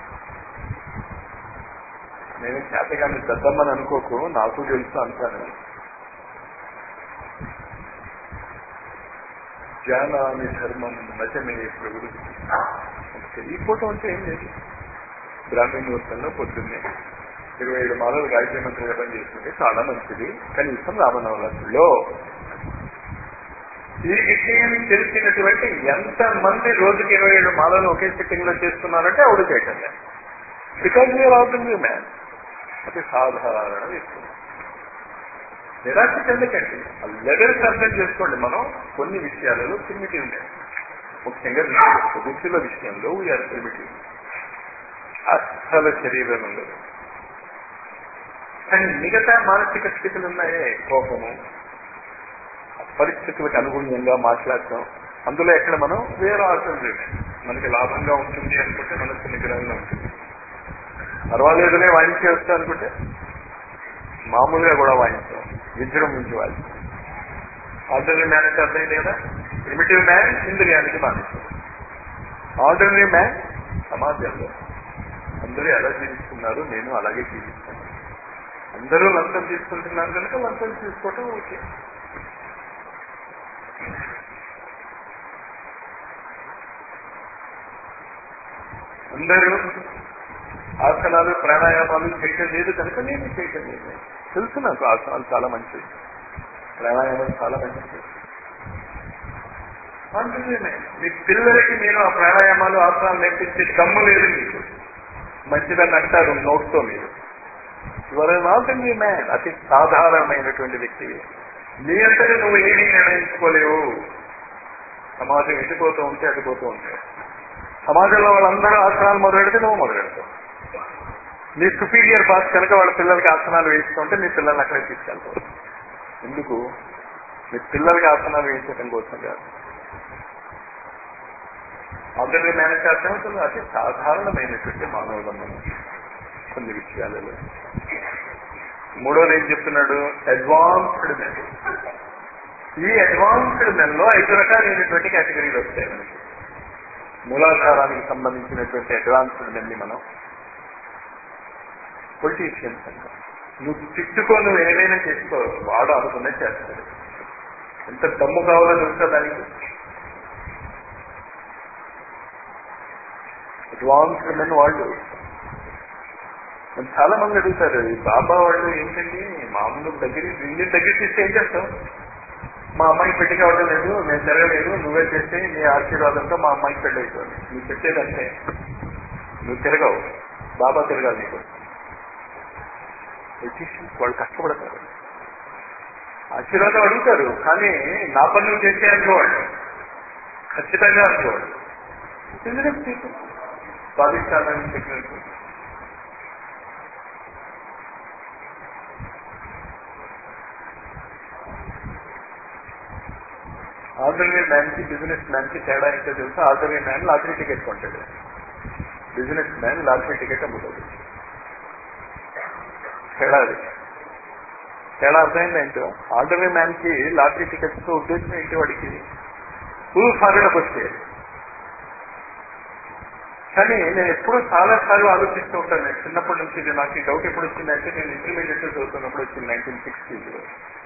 నేను చేతగాని దద్దమ్మని అనుకోకు నాకు తెలుసు అంటాను జ్ఞానాన్ని ధర్మం నచమే ప్రవృత్తి తెలియకపోవటం అంటే ఏం లేదు బ్రాహ్మణ వృత్తంలో పొద్దున్నే ఇరవై ఏడు మాలలు గాయత్రి మంత్రి జపం చేసుకుంటే చాలా మంచిది కనీసం రామనవరాత్రిలో ఈ విషయం తెలిసినటువంటి ఎంత మంది రోజుకి ఇరవై ఏడు మాలలు ఒకే సిట్టింగ్ లో చేస్తున్నారంటే అవుడు చేయటం బికాజ్ యూఆర్ అవుతుంది మ్యాన్ అది సాధారణ వ్యక్తులు నిరాశ చెందకండి ఆ లెవెల్స్ అర్థం చేసుకోండి మనం కొన్ని విషయాలలో ప్రిమిటివ్ ఉన్నాయి ముఖ్యంగా రుచుల విషయంలో వీఆర్ ప్రిమిటివ్ అస్థల శరీరం ఉండదు కానీ మిగతా మానసిక స్థితులు ఉన్నాయే కోపము పరిస్థితులకు అనుగుణ్యంగా మాట్లాడటం అందులో ఎక్కడ మనం వేరే ఆల్టర్నేటివ్ మనకి లాభంగా ఉంటుంది అనుకుంటే మనసు నిగ్రహంగా ఉంటుంది పర్వాలేదునే వాయించేస్తా అనుకుంటే మామూలుగా కూడా వాయించాం విజృంభించి వాయించాం ఆర్డినరీ మ్యాన్ అంటే అర్థమైంది కదా ప్రిమిటివ్ మ్యాన్ ఇంద్రియానికి బానిస్తాం ఆర్డినరీ మ్యాన్ సమాజంలో అందరూ ఎలా జీవిస్తున్నారు నేను అలాగే జీవిస్తాను అందరూ లంచం తీసుకుంటున్నారు కనుక లంచం తీసుకోవటం ఓకే అందరూ ఆసనాలు ప్రాణాయామాలు చేయటం లేదు కనుక నేను చేయటం లేదు తెలుసు నాకు ఆసనాలు చాలా మంచిది ప్రాణాయామం చాలా మంచిది అంటున్నానే మీ పిల్లలకి మీరు ఆ ప్రాణాయామాలు ఆసనాలు నేర్పించే దమ్ము లేదు మీకు మంచిదని అంటారు నోట్తో మీరు ఇవాళ నాటుంది మ్యాన్ అతి సాధారణమైనటువంటి వ్యక్తి నీ అంతటి నువ్వు ఏమీ నిర్ణయించుకోలేవు సమాజం ఎటుపోతూ ఉంటే అటుపోతూ ఉంటాయి సమాజంలో వాళ్ళందరూ ఆసనాలు మొదలెడితే నువ్వు మొదలెడతావు నీ సుపీరియర్ బాస్ కనుక వాళ్ళ పిల్లలకి ఆసనాలు వేస్తుంటే నీ పిల్లల్ని అక్కడే తీసుకెళ్తావు ఎందుకు మీ పిల్లలకి ఆసనాలు వేయించడం కోసం కాదు ఆల్రెడీ మేనేజ్ అర్థమవుతుంది అతి సాధారణమైనటువంటి మానవులం మనం కొన్ని విషయాలలో మూడోది ఏం చెప్తున్నాడు అడ్వాన్స్డ్ మెన్ ఈ అడ్వాన్స్డ్ మెన్ లో ఐదు రకాలైనటువంటి కేటగిరీలు వస్తాయి మనకి మూలాధారానికి సంబంధించినటువంటి అడ్వాన్స్డ్ మెన్ ని మనం పొలిటీషియన్స్ అంటాం నువ్వు తిట్టుకో నువ్వు ఏదైనా చేసుకో వాడు అనుకునే చేస్తాడు ఎంత దమ్ము కావాలో తెలుసా దానికి అడ్వాన్స్డ్ మెన్ వాళ్ళు చాలా మంది అడుగుతారు ఈ బాబా వాళ్ళు ఏంటండి మామూలు దగ్గర ఇంజిన్ దగ్గర తీస్తే ఏం చేస్తాం మా అమ్మాయికి పెళ్లి కావడం లేదు నేను తిరగలేదు నువ్వే చేస్తే నీ ఆశీర్వాదంతో మా అమ్మాయికి పెళ్లి అవుతుంది నువ్వు చెప్పేదంటే నువ్వు తిరగవు బాబా తిరగాలి నీకు పొలిటీషియన్స్ వాళ్ళు కష్టపడతారు ఆశీర్వాదం అడుగుతారు కానీ నా పని నువ్వు చేస్తే అనుకోవాడు ఖచ్చితంగా అనుకోవాడు స్వాధిష్టానాన్ని చెప్పినట్టు ఆర్డనరీ మ్యాన్ కి బిజినెస్ మ్యాన్ కి తేడా ఏంటో తెలుసా ఆర్డనరీ మ్యాన్ లాటరీ టికెట్ కొంటాడు బిజినెస్ మ్యాన్ లాటరీ టికెట్ అమ్ముతాడు తేడా అది తేడా అర్థమైంది ఏంటో ఆర్డనరీ మ్యాన్ కి లాటరీ టికెట్స్ ఉద్దేశం ఏంటి వాడికి ఫుల్ ఫారెన్కి వస్తే కానీ నేను ఎప్పుడూ చాలా సార్లు ఆలోచిస్తూ ఉంటాను నేను చిన్నప్పటి నుంచి ఇది నాకు ఈ డౌట్ ఎప్పుడు వచ్చిందంటే నేను ఇంటర్మీడియట్ చదువుతున్నప్పుడు వచ్చింది నైన్టీన్ సిక్స్టీలో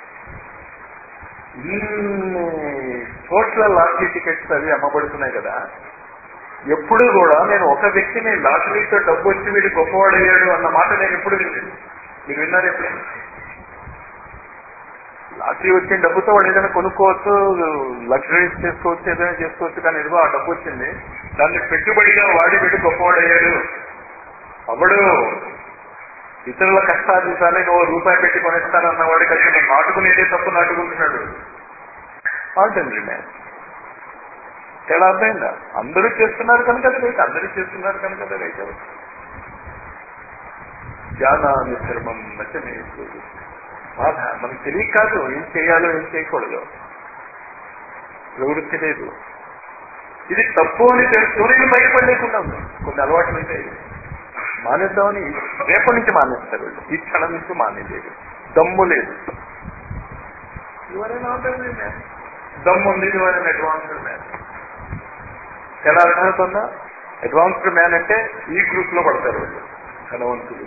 ఇన్ని కోట్ల లాటరీ టికెట్స్ అవి అమ్మబడుతున్నాయి కదా ఎప్పుడు కూడా నేను ఒక వ్యక్తిని లాటరీతో డబ్బు వచ్చి వీడు గొప్పవాడయ్యాడు అన్న మాట నేను ఎప్పుడు వినలేదు మీరు విన్నారు ఎప్పుడు లాటరీ వచ్చిన డబ్బుతో వాడు ఏదైనా కొనుక్కోవచ్చు లగ్జరీస్ చేసుకోవచ్చు ఏదైనా చేసుకోవచ్చు కానీ ఇదిగో ఆ డబ్బు వచ్చింది దాన్ని పెట్టుబడిగా వాడి వీడు గొప్పవాడయ్యాడు అవడు ఇతరుల కష్టార్జితాన్ని నువ్వు రూపాయి పెట్టి కొనేస్తానన్న వాడి కలిసి నాటుకునేదే తప్పు నాటుకుంటున్నాడు ఆర్డినరీ మ్యాన్ తేడా అర్థమైందా అందరూ చేస్తున్నారు కనుక అది రైట్ అందరూ చేస్తున్నారు కనుక అది రైట్ అవుతుంది జ్ఞానాన్ని ధర్మం మధ్యమే బాధ మనకు తెలియక కాదు ఏం చేయాలో ఏం చేయకూడదు ప్రవృత్తి లేదు ఇది తప్పు అని తెలుసుకుని నేను బయటపడలేకుండా ఉన్నాం. కొన్ని అలవాట్లు ఉంటాయి మానేద్దామని రేపటి నుంచి మానేస్తారు వీళ్ళు ఈ క్షణం నుంచి మానేలేదు దమ్ము లేదు ఎవరైనా దమ్ము ఉంది ఎవరైనా అడ్వాన్స్డ్ మ్యాన్ ఎలా అర్థమవుతుందా అడ్వాన్స్డ్ మ్యాన్ అంటే ఈ గ్రూప్ లో పడతారు వాళ్ళు ధనవంతులు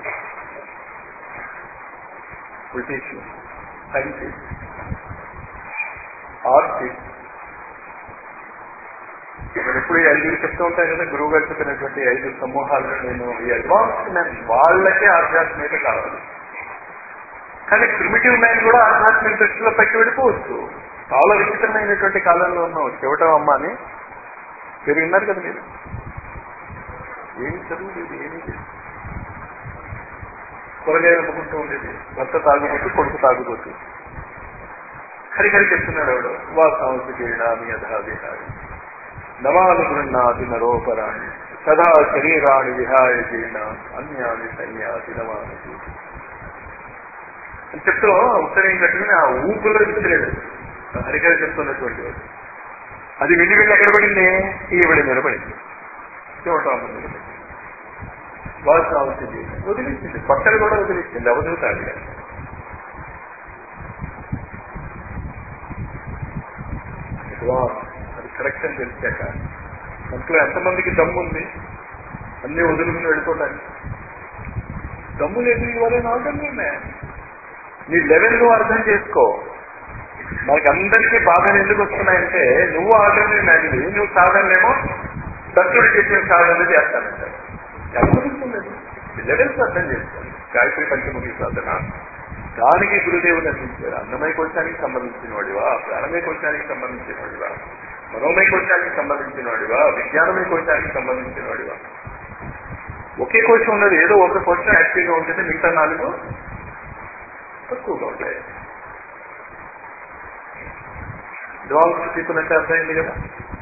పొలిటీషియన్ సైంటిస్ట్ ఆర్టిస్ట్ నేను ఎప్పుడు ఈ ఐదు చెప్తూ ఉంటాను కదా గురువు గారు చెప్పినటువంటి ఐదు సమూహాలను నేను ఈ అడ్వాన్స్డ్ మ్యాన్ వాళ్ళకే ఆధ్యాత్మికత కావాలి కానీ ప్రిమిటివ్ మ్యాన్ కూడా ఆధ్యాత్మిక దృష్టిలో పైకి వెళ్ళిపోవచ్చు చాలా విచిత్రమైనటువంటి కాలంలో ఉన్నాం చెవటం అమ్మ అని మీరు విన్నారు కదా మీరు ఏమి చదువు లేదు ఏమీ లేదు కూరగాయలు అమ్ముకుంటూ ఉండేది భర్త తాగుబోతు కొడుకు తాగుబోతు హరిహరి చెప్తున్నాడు ఆవిడ వాసాంసు జీర్ణామి యథా విహారి నవాలు గృహ్ణాతి నరోపరాణి సదా శరీరాన్ని విహాయ జీర్ణ అన్యాని సన్యాసి నవాని అని చెప్తూ ఉత్తరం కట్టుకుని ఆ ఊపులో విసిరాడు హరిహరి చెప్తున్నటువంటి వాడు అది వెళ్ళి వెళ్ళి ఎక్కడ పడింది ఈవిడ మీద పడింది చూడటం వాళ్ళు కావాల్సింది వదిలించింది బట్టలు కూడా వదిలించింది అవధూతాడు అది కరెక్ట్ అని తెలిసాక మనసులో ఎంతమందికి దమ్ము ఉంది అన్ని వదులుకుని వెళ్ళిపోవటానికి దమ్ము లేదు ఇవాళ నాటండి నీ లెవెల్ నువ్వు అర్థం చేసుకో మనకి అందరికీ బాధలు ఎందుకు వస్తున్నాయంటే నువ్వు ఆర్డర్ మ్యాన్వి నువ్వు సాధనలేమో దత్తుడు చేసిన సాధన చేస్తానంటారు ఎవరులేదు లెవెల్స్ అర్థం చేసుకోండి గాయత్రి పంచముఖి సాధన దానికి గురుదేవుని అందించారు అన్నమయ కోశానికి సంబంధించిన వాడివా ప్రాణమయ కోశానికి సంబంధించిన వాడివా మనోమయ కోశానికి సంబంధించిన వాడివా విజ్ఞానమయ కోశానికి సంబంధించిన వాడివా ఒకే కోశం ఉన్నది ఏదో ఒక కోశం యాక్టివ్గా ఉంటుంది మిగతా నాలుగు తక్కువగా ఉంటాయి అడ్వాన్స్ పీపుల్ అంటే అర్థమైంది కదా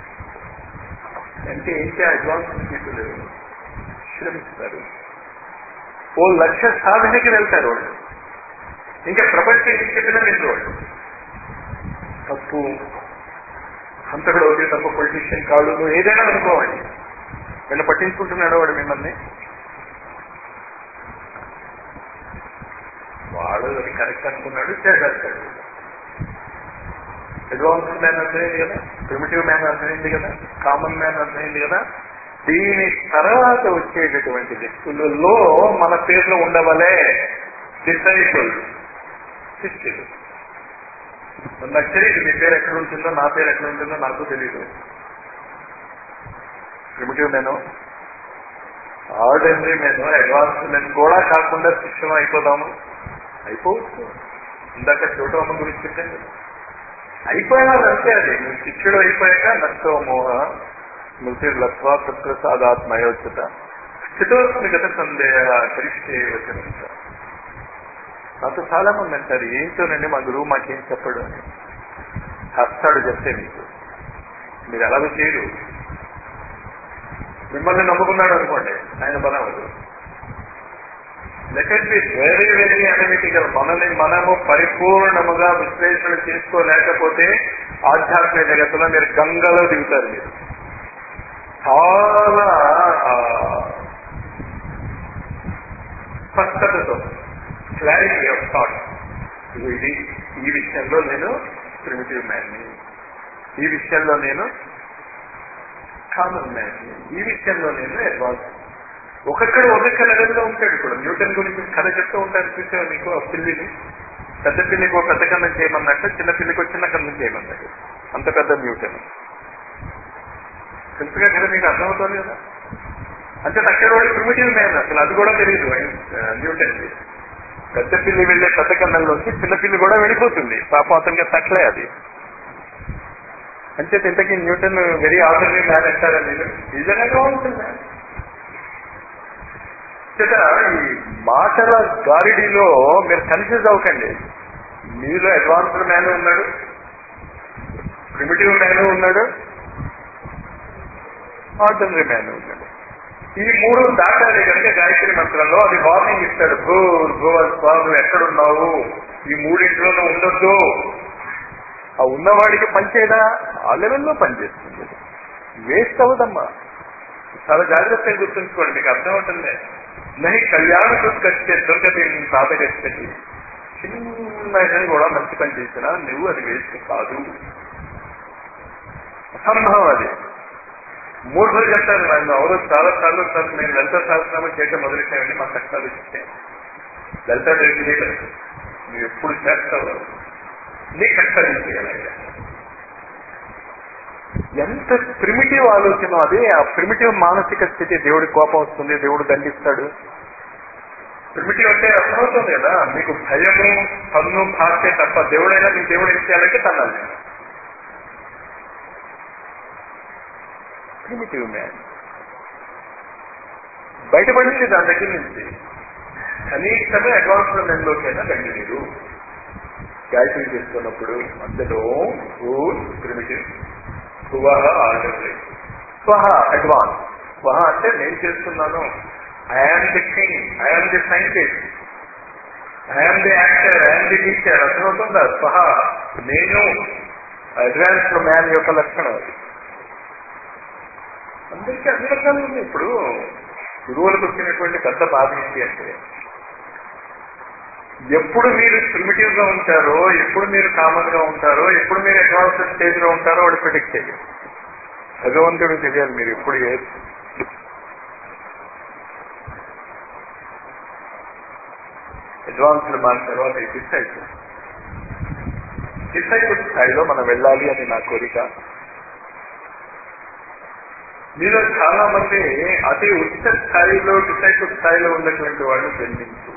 అంటే ఏంటి అడ్వాన్స్ పీపుల్ శ్రమిస్తారు ఓ లక్ష్య సాధనకి వెళ్తారు వాళ్ళు ఇంకా ప్రపంచం ఏం చెప్పినా లేదు వాళ్ళు తప్పు హంతకుడు ఒకటి తప్ప పొలిటీషియన్ కాదు నువ్వు ఏదైనా అనుకోవాలి వీళ్ళు పట్టించుకుంటున్నాడు వాడు మిమ్మల్ని వాడు అది కరెక్ట్ అనుకున్నాడు చేసేస్తాడు అడ్వాన్స్ మ్యాన్ అర్థమైంది కదా ప్రిమిటివ్ మ్యాన్ అర్థమైంది కదా కామన్ మ్యాన్ అర్థమైంది కదా దీని తర్వాత వచ్చేటటువంటి వ్యక్తులలో మన పేర్లు ఉండవలే డిసైపుల్ శిష్యులు నాకు తెలియదు మీ పేరు ఎక్కడ ఉంటుందో నా పేరు ఎక్కడ ఉంటుందో నాకు తెలియదు ప్రిమిటివ్ నేను ఆర్డినరీ నేను అడ్వాన్స్ నేను కూడా కాకుండా శిక్షణ అయిపోదాము అయిపోవచ్చు ఇందాక చోటమ్మ గురించి చెప్పాను కదా. అయిపోయినా అంతే అది నువ్వు శిక్షుడు అయిపోయాక నష్టో మోహ స్మృతి లత్వా తత్ప్రసాదాత్మయోచిత స్థితోస్మిగత సందేహ కరిష్టే వచనంత నాతో చాలా మంది అంటారు ఏంటోనండి మా గురువు మాకేం చెప్పడు అని హస్తాడు చెప్తే మీకు మీరు ఎలాగో చేయరు మిమ్మల్ని నమ్ముకున్నాడు అనుకోండి ఆయన బలవదు let be very very analytical మనల్ని మనము పరిపూర్ణముగా విశ్లేషణ చేసుకోలేకపోతే ఆధ్యాత్మిక జగత్తులో మీరు గంగలో దిగుతారు మీరు చాలా ఆ, స్పష్టతతో క్లారిటీ ఆఫ్ థాట్ ఇది ఈ విషయంలో నేను ప్రిమిటివ్ మ్యాన్ని ఈ విషయంలో నేను కామన్ మ్యాన్ని ఈ విషయంలో నేను అడ్వాన్స్ ఒక్కొక్కడు ఒక్కొక్క లెవెల్లో ఉంటాడు ఇప్పుడు న్యూటన్ గురించి కథ చెప్తూ ఉంటాను చూసావు మీకు ఆ పిల్లిని పెద్ద పిల్లికి ఒక పెద్ద కన్నం చేయమన్నట్టు చిన్న పిల్లికి ఒక చిన్న కన్నం చేయమన్నట్టు అంత పెద్ద న్యూటన్ తెలుసుగా కదా మీకు అర్థమవుతుంది కదా అంటే అక్కడ వాడు ప్రిమిటివ్ మ్యాన్ అసలు అది కూడా తెలియదు న్యూటన్ పెద్ద పిల్లి వెళ్లే పెద్ద కన్నంలోంచి చిన్న పిల్లి కూడా వెళ్ళిపోతుంది పాపం అతనికి తట్లే అది అంటే ఇంతకీ న్యూటన్ వెరీ ఆర్డినరీ మ్యాన్ అంటారా మీరు నిజంగా ఉంటుంది చేత ఈ మాటల గారిడిలో మీరు కన్ఫ్యూజ్ అవ్వకండి మీలో అడ్వాన్స్డ్ మ్యాన్ ఉన్నాడు ప్రిమిటివ్ మ్యాన్ ఉన్నాడు ఆర్డినరీ మ్యాన్ ఉన్నాడు ఈ మూడు దాటాలి కనుక గాయత్రి మంత్రంలో అది వార్నింగ్ ఇస్తాడు భూర్ భువర్ స్వా నువ్వు ఎక్కడున్నావు ఈ మూడింటిలో నువ్వు ఉండొద్దు ఆ ఉన్నవాడికి పనిచేయడా ఆ లెవెల్లో పనిచేస్తుంది వేస్ట్ అవ్వదమ్మా చాలా జాగ్రత్తగా గుర్తుంచుకోండి మీకు అర్థమవుతుంది నహి కళ్యాణ కృత్కచ్చే దుర్గతి సాధగచ్చతి చిన్న కూడా మంచి పని చేసినా నువ్వు అది వేస్ట్ కాదు అసంభవం అది మూఢులు చెప్తారు నన్ను ఎవరు చాలా సార్లు సార్ నేను లలిత సహస్రనామం చేయటం మొదలెట్టామండి మా కష్టాలు ఇస్తే లలిత దేవి చేయలేదు నువ్వు ఎప్పుడు చేస్తావు నీ కష్టాలు ఇచ్చేయాలి ఎంత ప్రిమిటివ్ ఆలోచన అది ఆ ప్రిమిటివ్ మానసిక స్థితి దేవుడి కోపం వస్తుంది దేవుడు దండిస్తాడు ప్రిమిటివ్ అంటే అర్థమవుతుంది కదా మీకు భయము పన్ను భాషే తప్ప దేవుడైనా మీ దేవుడు ఏం చేయాలంటే తన్నాలి నేను ప్రిమిటివ్ మ్యాన్ బయటపడింది దాని దగ్గర నుంచి కనీసమే అడ్వాన్స్ మెంలోకైనా రండి మీరు గాయత్రి చేస్తున్నప్పుడు అందులో రూల్ ప్రిమిటివ్ స్వహ ఆర్డర్లీ స్వహ అడ్వాన్స్ స్వహ అంటే నేను చేస్తున్నాను I am the king I am the scientist I am the actor I am the teacher అర్థమవుతుందా స్వహ నేను అడ్వాన్స్ మ్యాన్ యొక్క లక్షణం అది అందరికీ అన్ని రకాలు ఉంది ఇప్పుడు గురువులకు వచ్చినటువంటి పెద్ద బాధ ఏంటి అంటే ఎప్పుడు మీరు ప్రిమిటివ్ గా ఉంటారో ఎప్పుడు మీరు కామన్ గా ఉంటారో ఎప్పుడు మీరు అడ్వాన్స్ స్టేజ్ లో ఉంటారో వాడు ప్రిడిక్ట్ చేయాలి భగవంతుడు తెలియాలి మీరు ఎప్పుడు ఏ అడ్వాన్స్డ్ మారిన తర్వాత డిసైకిల్ డిసైకిల్ స్థాయిలో మనం వెళ్ళాలి అని నా కోరిక మీలో చాలా మంది అతి ఉచ్చ స్థాయిలో డిసైకిల్ స్థాయిలో ఉన్నటువంటి వాళ్ళు జన్మించు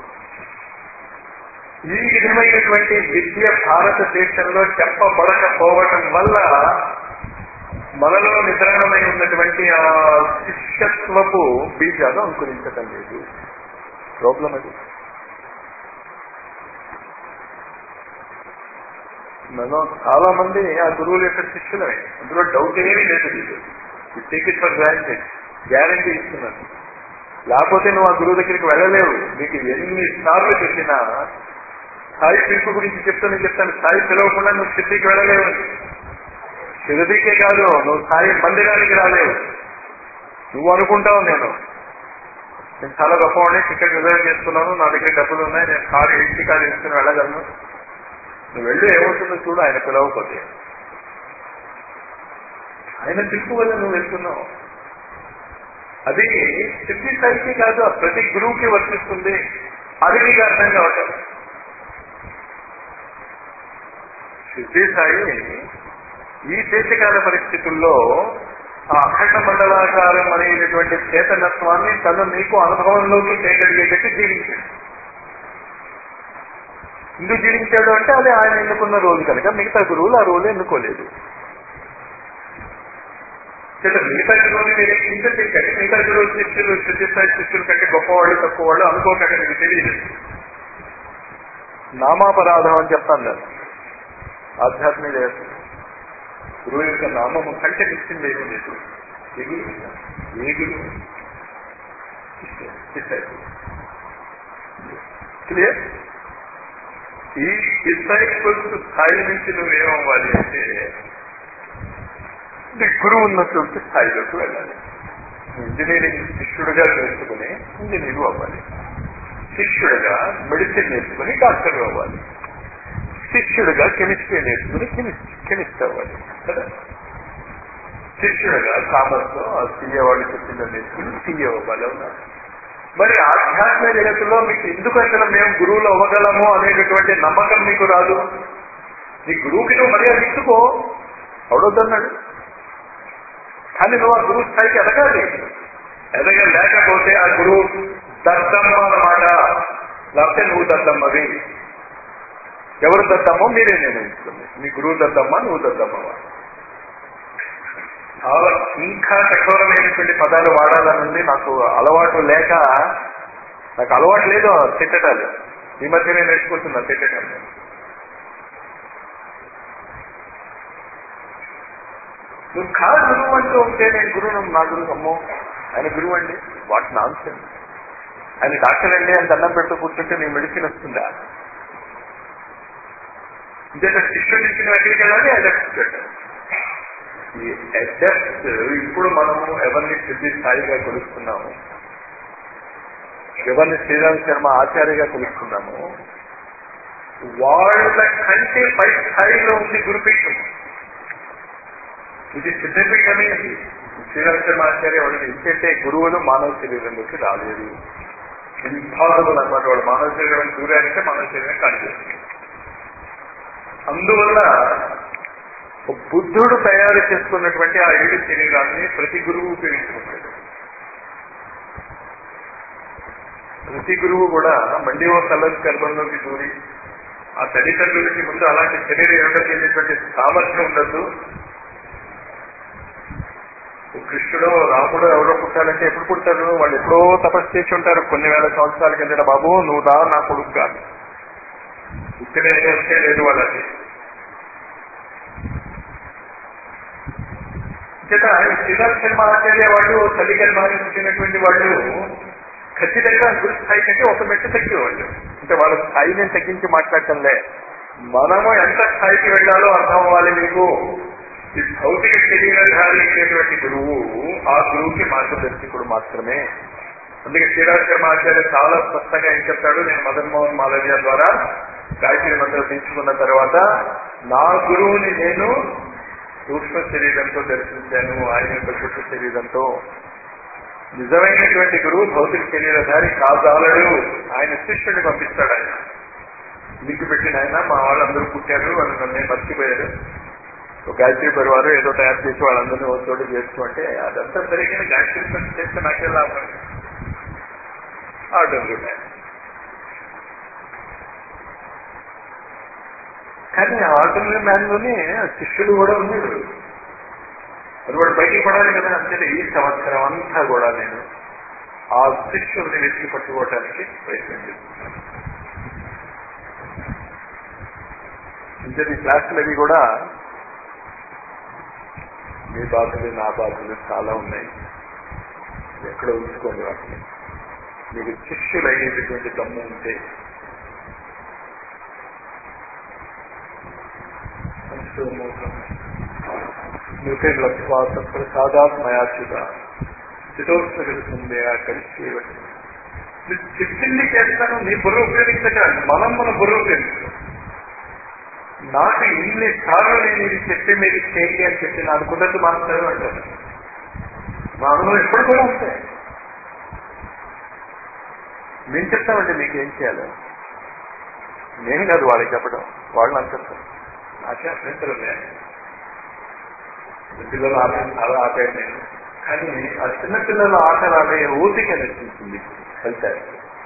ఈ విధమైనటువంటి విద్య భారతదేశంలో చెప్పబడకపోవటం వల్ల మనలో నిద్రాణమై ఉన్నటువంటి ఆ శిష్యత్వపు బీజాలు అంకురించటం లేదు ప్రాబ్లం అది మనం చాలా మంది ఆ గురువుల యొక్క శిష్యులమే అందులో డౌట్ ఏమీ లేదు మీకు take it for granted guarantee ఇస్తున్నాను లేకపోతే నువ్వు ఆ గురువు దగ్గరికి వెళ్ళలేవు నీకు ఎన్ని సార్లు చెప్పినా సాయి పిలుపు గురించి చెప్తాను చెప్తాను సాయి పిలవకుండా నువ్వు సిద్ధికి వెళ్ళలేవు సిద్ధికే కాదు నువ్వు సాయి మందిరానికి రాలేవు నువ్వు అనుకుంటావు నేను నేను చాలా గొప్పవాడిని టికెట్ రిజర్వ్ చేసుకున్నాను నా దగ్గర డబ్బులు ఉన్నాయి నేను కారు ఇంటి కారు వేసుకుని వెళ్ళగలను నువ్వు వెళ్ళి ఏమవుతుందో చూడు ఆయన పిలవకపోతే ఆయన పిలుపు వల్ల నువ్వు వెళ్తున్నావు అది సిద్ధి స్థాయికి కాదు ఆ ప్రతి గురువుకి వర్తిస్తుంది అది నీకు అర్థం కావటం సిద్ధి స్థాయి ఈ దేశకాల పరిస్థితుల్లో ఆ అఖండ మండలాకారం అనేటటువంటి చేతనత్వాన్ని తను మీకు అనుభవంలోకి తేగలిగేటట్టు జీవించాడు ఎందుకు జీవించాడు అంటే అది ఆయన ఎన్నుకున్న రోజు కనుక మిగతా గురువులు ఆ రోజు ఎన్నుకోలేదు లేదా మిగతా గురువుని మీరు కింద చేయండి మిగతా గురువు శిష్యులు శుద్ధిస్థాయి శిష్యుల కంటే గొప్పవాళ్ళు తక్కువ వాళ్ళు అనుకోకండి మీకు తెలియదు నామాపరాధం అని చెప్తాను నేను ఆధ్యాత్మిక గురువు యొక్క నామము కంటే మిక్సింది ఏమీ లేదు ఏ గురువు ఏ గురువు క్లియర్ ఈ డిసైపుల్స్ స్థాయి నుంచి నువ్వేమవ్వాలి అంటే నీ గురువు ఉన్నటువంటి స్థాయిలోకి వెళ్ళాలి ఇంజనీరింగ్ శిష్యుడిగా నేర్చుకుని ఇంజనీర్ అవ్వాలి శిష్యుడిగా మెడిసిన్ నేర్చుకుని డాక్టర్ అవ్వాలి శిష్యుడిగా కెమిస్ట్రీ నేర్చుకుని కెమిస్ట్ కెమిస్ట్ అవ్వాలి కదా శిష్యుడిగా కామర్స్ లో సీఏ వాళ్ళు చెప్పిందో నేర్చుకుని సీఏ అవ్వాలి అవునా మరి ఆధ్యాత్మిక జగత్తులో మీకు ఎందుకు అసలు మేము గురువులు అవ్వగలము అనేటటువంటి నమ్మకం మీకు రాదు నీ గురువుకి నువ్వు మర్యాద ఇచ్చుకో అవడొద్దన్నాడు కానీ నువ్వు ఆ గురువు స్థాయికి ఎదగాలి ఎదగ లేకపోతే ఆ గురువు దత్తమ్మ అన్నమాట లేకపోతే నువ్వు దత్తమ్మవి ఎవరు దత్తమ్మో మీరే నిర్ణయించుకోండి మీ గురువు దత్తమ్మ నువ్వు దత్తమ్మవా చాలా ఇంకా కఠోరమైనటువంటి పదాలు వాడాలనుంది నాకు అలవాటు లేక నాకు అలవాటు లేదు తిట్టటాలు ఈ మధ్య నేను నేర్చుకుంటున్నా తిట్టటాలు నువ్వు కా గురువు అంటూ ఉంటే నేను గురువు నా గురువు అమ్మో ఆయన గురువు అండి వాట్ నాన్ ఆయన డాక్టర్ అండి అని దండం పెడుతూ కూర్చుంటే నీ మెడిసిన్ వస్తుందా ఇంకేత శిష్యుడు ఇచ్చిన ఎక్కడికి వెళ్ళాలి అడెప్ట్ ఈ అడెప్ట్ ఇప్పుడు మనము ఎవరిని సిద్ధి స్థాయిగా కొలుస్తున్నాము ఎవరిని శ్రీరామ్ శర్మ ఆచార్యగా కొలుస్తున్నాము వాళ్ళ కంటే పై స్థాయిలో ఉంది గురుపీఠం ఇది సిద్ధపీఠమే ఇది శ్రీరామ్ శర్మ ఆచార్య వాళ్ళకి ఇంకంటే గురువులు మానవ శరీరంలోకి రాలేదు ఇంపాసిబుల్ అనమాట వాడు మానవ శరీరం దూరానికే మానవ శరీరం కనిపిస్తుంది అందువల్ల బుద్ధుడు తయారు చేసుకున్నటువంటి ఆ ఏడు శరీరాన్ని ప్రతి గురువు ఉపయోగించుకుంటాడు ప్రతి గురువు కూడా మళ్ళీ ఓ కళ్ళ గర్భంలోకి దూరి ఆ తల్లిదండ్రులకి ముందు అలాంటి శరీరం ఇవ్వడం చేసేటువంటి సామర్థ్యం ఉండదు కృష్ణుడు రాముడు ఎవరో పుట్టాలంటే ఎప్పుడు పుట్టారు వాళ్ళు ఎప్పుడో తపస్సు చేసి ఉంటారు కొన్ని వేల సంవత్సరాల కిందట బాబు నువ్వు దా నా కొడుకు కాదు ఇక్కడే వస్తే లేదు వాళ్ళకి చేత శ్రీరామ్ శర్మ ఆచార్య వాళ్ళు తల్లి గర్భాన్ని పుట్టినటువంటి వాళ్ళు ఖచ్చితంగా గురు స్థాయి కంటే ఒక మెట్టు తగ్గేవాళ్ళు అంటే వాళ్ళ స్థాయి నేను తగ్గించి మాట్లాడటంలే మనము ఎంత స్థాయికి వెళ్ళాలో అర్థం అవ్వాలి మీకు ఈ భౌతిక శరీరధారి అయినటువంటి గురువు ఆ గురువుకి మార్గదర్శకుడు మాత్రమే అందుకే శ్రీరామ్ శర్మ ఆచార్య చాలా స్పష్టంగా ఏం చెప్తాడు నేను మదన్ మోహన్ మాలవ్య ద్వారా గాయత్రి మంత్రం తీసుకున్న తర్వాత నా గురువుని నేను సూక్ష్మ శరీరంతో దర్శించాను ఆయన యొక్క సూక్ష్మ శరీరంతో నిజమైనటువంటి గురువు భౌతిక శరీరధారి కాదాలడు ఆయన శిష్యుడిని పంపిస్తాడు ఆయన లింక్ పెట్టిన ఆయన మా వాళ్ళందరూ పుట్టారు అని నన్ను మర్చిపోయారు ఒక గాయత్రి పరివారు ఏదో తయారు చేసి వాళ్ళందరినీ ఒక చోటు చేస్తూ అంటే అదంతా సరిగిన గాయత్రి పని చేస్తే నాకే లాభం ఆర్డర్ కానీ ఆర్డర్ మ్యాన్ లోనే శిష్యుడు కూడా ఉన్నాడు అది వాడు బయటికి పడాలి కదా అంతే ఈ సంవత్సరం అంతా కూడా నేను ఆ శిష్యుడిని వెతికి పట్టుకోవటానికి ప్రయత్నం చేస్తున్నాను ఇంకా ఈ క్లాసులు అవి కూడా మీ బాధలు నా బాధలు చాలా ఉన్నాయి ఎక్కడ ఉంచుకోండి వాటిని మీకు శిష్యులు అయ్యేటటువంటి దమ్ము ఉంటే నృత్యలక్ష్వాత ప్రసాదాత్ మయాచుగా చితోత్సగలుస్తుంది ఆ కలిసి నువ్వు చెప్పింది చేస్తాను నీ బుర్ర ఉపయోగించగలను మనం మన బుర్ర ఉపయోగించు నాకు ఇన్ని సార్లు నేను ఇది చెప్పి మీరు చేయండి అని చెప్పి నాకు కుదరదు మాస్టారు అంటారు మా అనుభవం ఎప్పుడు కూడా అంతే మేము చెప్తామండి మీకు ఏం చేయాలి నేను కాదు వాళ్ళకి చెప్పడం వాళ్ళు నాకు చెప్తారు నాకే అభ్యంతరమే పిల్లలు ఆట అలా ఆపాడు నేను కానీ ఆ చిన్న పిల్లలు ఆటలు ఆడే ఓపిక నచ్చింది వెళ్తారు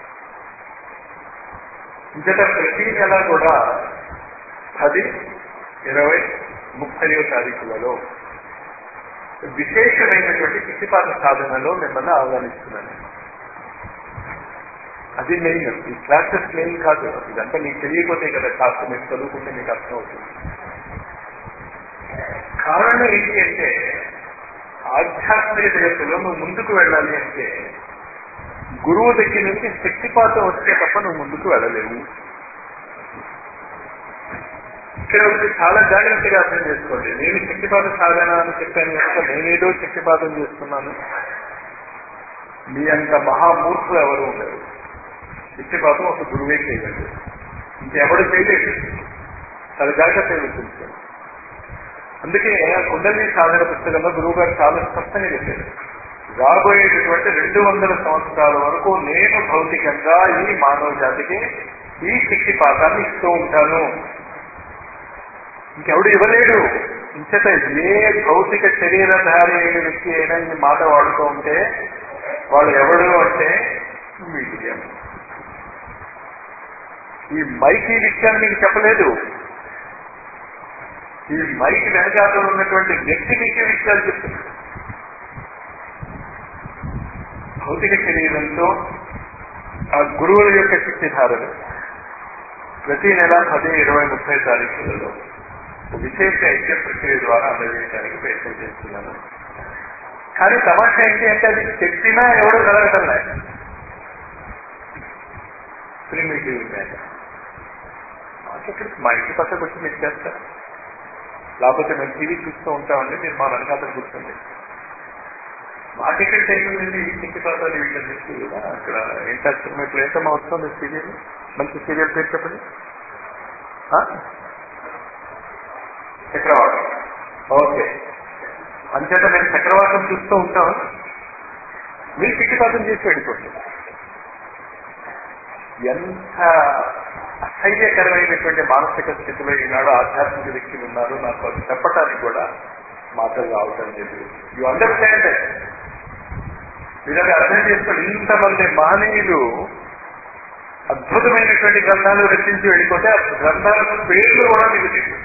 ఇంకట ప్రతి నెల కూడా పది ఇరవై ముప్పయో తారీఖులలో విశేషమైనటువంటి పిచ్చిపాత సాధనలో మిమ్మల్ని ఆహ్వానిస్తున్నాను అది మెయిన్ ఈ క్లాసెస్ మెయిన్ కాదు ఇదంతా మీకు తెలియకపోతే కదా కాస్త మీరు చదువుకుంటే మీకు అర్థం అవుతుంది కారణం ఏంటి అంటే ఆధ్యాత్మిక జగత్తులో నువ్వు ముందుకు వెళ్ళాలి అంటే గురువు దగ్గర నుంచి శక్తిపాతం వస్తే తప్ప నువ్వు ముందుకు వెళ్ళలేవు ఇక్కడ ఒకటి చాలా జాగ్రత్తగా అర్థం చేసుకోండి నేను శక్తిపాత సాధన అని చెప్పాను కనుక నేనేదో శక్తిపాతం చేస్తున్నాను మీ అంత మహామూర్ఖులు ఎవరు ఉండరు శక్తిపాతం ఒక గురువే చేయగలరు ఇంకెవడు చేయలేదు చాలా జాగ్రత్తగా గుర్తించారు అందుకే కుండలి సాధన పుస్తకంలో గురువు గారు చాలా స్పష్టంగా చెప్పారు రాబోయేటటువంటి రెండు వందల సంవత్సరాల వరకు నేను భౌతికంగా ఈ మానవ జాతికి ఈ శక్తి పాతాన్ని ఇస్తూ ఉంటాను ఇంకెవడు ఇవ్వలేడు ఇంచట ఏ భౌతిక శరీరధారి అయిన వ్యక్తి అయినా ఈ మాట వాడుతూ ఉంటే వాళ్ళు ఎవడు అంటే మీడియా ఈ మైక్ ఈ విషయాన్ని మీకు చెప్పలేదు ఈ మైక్ వెనకాతలో ఉన్నటువంటి వ్యక్తి మీకు విషయాలు చెప్తుంది భౌతిక శరీరంతో ఆ గురువుల యొక్క శక్తిధారలు ప్రతి నెల పది ఇరవై ముప్పై తారీఖులలో విశేష ఐక్య ప్రక్రియ ద్వారా అందజేయడానికి ప్రయత్నం చేస్తున్నాను కానీ తమాషా ఏంటి అంటే అది చెప్పినా ఎవరు కలగటం లేదు ప్రిమిటివ్ మ్యాటర్ మాకెక్కడ మా ఇంటి పక్కకు వచ్చి మీరు చేస్తారు లేకపోతే మేము టీవీ చూస్తూ ఉంటామండి మీరు మా వెనకాల కూర్చోండి మాకెక్కడ టైం ఉంది ఇంటికి పదాలు వీటన్నిటి కూడా అక్కడ ఏంటారు ఇప్పుడు ఏంటమ్మా వస్తుంది సీరియల్ మంచి సీరియల్ పేరు చెప్పండి ఆ? చక్రవాకం ఓకే అంచేత మేము చక్రవాకం చూస్తూ ఉంటాం మీరు పిట్టిపాతం చేసి వెళ్ళిపోండి ఎంత అసహ్యకరమైనటువంటి మానసిక స్థితిలో ఈనాడు ఆధ్యాత్మిక వ్యక్తులు ఉన్నారు నాకు అది చెప్పటానికి కూడా మాటలు రావటం లేదు యు అండర్స్టాండ్ మీరు అది అర్థం చేసుకోండి ఇంతమంది మహనీయులు అద్భుతమైనటువంటి గ్రంథాలు రచించి వెళ్ళిపోతే ఆ గ్రంథాల పేర్లు కూడా మీకు తెలియదు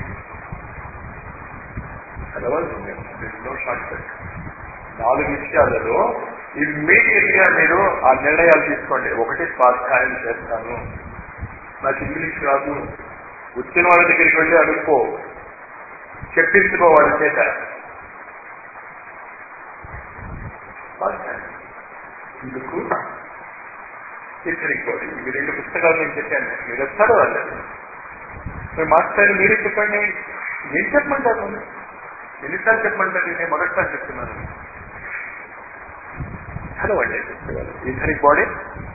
చదవాల్సిందే నో షార్ట్ కట్ నాలుగు విషయాలలో ఇమ్మీడియట్ గా మీరు ఆ నిర్ణయాలు తీసుకోండి ఒకటి స్వాధ్యాయం చేస్తాను నాకు ఇంగ్లీష్ రాదు వచ్చిన వాళ్ళ దగ్గరికి వెళ్ళి అడుక్కో చెప్పించుకో వాళ్ళ చేత స్వాధ్యాయం ఎందుకు ఇతరికి బాడీ ఇవి రెండు పుస్తకాలు నేను చెప్పాను మీరు వస్తారు వాళ్ళు మీరు మాస్టర్ మీరే చెప్పండి ఏం చెప్పమంటారు ఎన్నిసార్లు చెప్పమంటారు నేను మొదటిసారి చెప్తున్నాను చదవండి పుస్తకాలు ఇతరికి బాడీ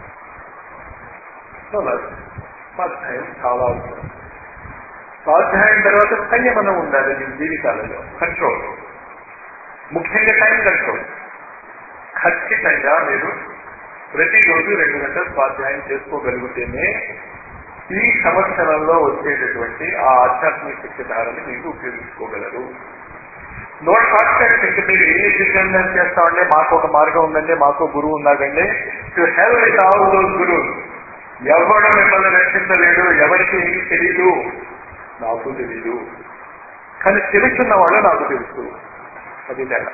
స్వాధ్యాయం చాలా అవసరం స్వాధ్యాయం తర్వాత సంయమనం ఉండాలి మీ జీవితాలలో కంట్రోల్ ముఖ్యంగా టైం కంట్రోల్ ఖచ్చితంగా మీరు ప్రతిరోజు రెండు గంటలు స్వాధ్యాయం చేసుకోగలిగితేనే ఈ సంవత్సరంలో వచ్చేటటువంటి ఆ ఆధ్యాత్మిక శక్తి ధారని మీకు ఉపయోగించుకోగలరు నో షార్ట్ కట్ ఇంకా మీరు ఏ దిగ్గంగా చేస్తామంటే మాకు ఒక మార్గం ఉందండి మాకు గురువు ఉన్నాడండి to help with all those గురువు ఎవరు మిమ్మల్ని రక్షించలేడు ఎవరికి ఏమి తెలీదు నాకు తెలీదు కానీ తెలుసున్న వాళ్ళు నాకు తెలుసు అది తేడా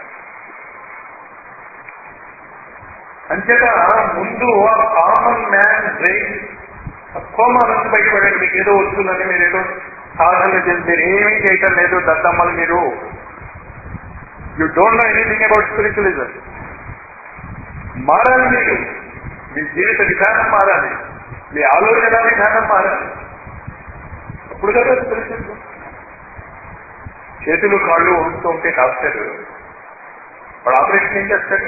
అంచేత ముందు ఆ కామన్ మ్యాన్ బ్రెయిన్ కోమా నుంచి బయటపడండి మీకు ఏదో వస్తుందని మీరు ఏదో సాధన చేసి మీరు ఏమీ చేయటం లేదు దద్దమ్మలు మీరు you don't know anything about spiritualism మారాలి మీరు మీ జీవిత విధానం మారాలి మీ ఆలోచన విధానం మారాలి అప్పుడు కదా స్పిరిచువలిజం చేతులు కాళ్ళు వస్తూ ఉంటే డాక్టర్ వాడు ఆపరేషన్ ఏం చేస్తాడు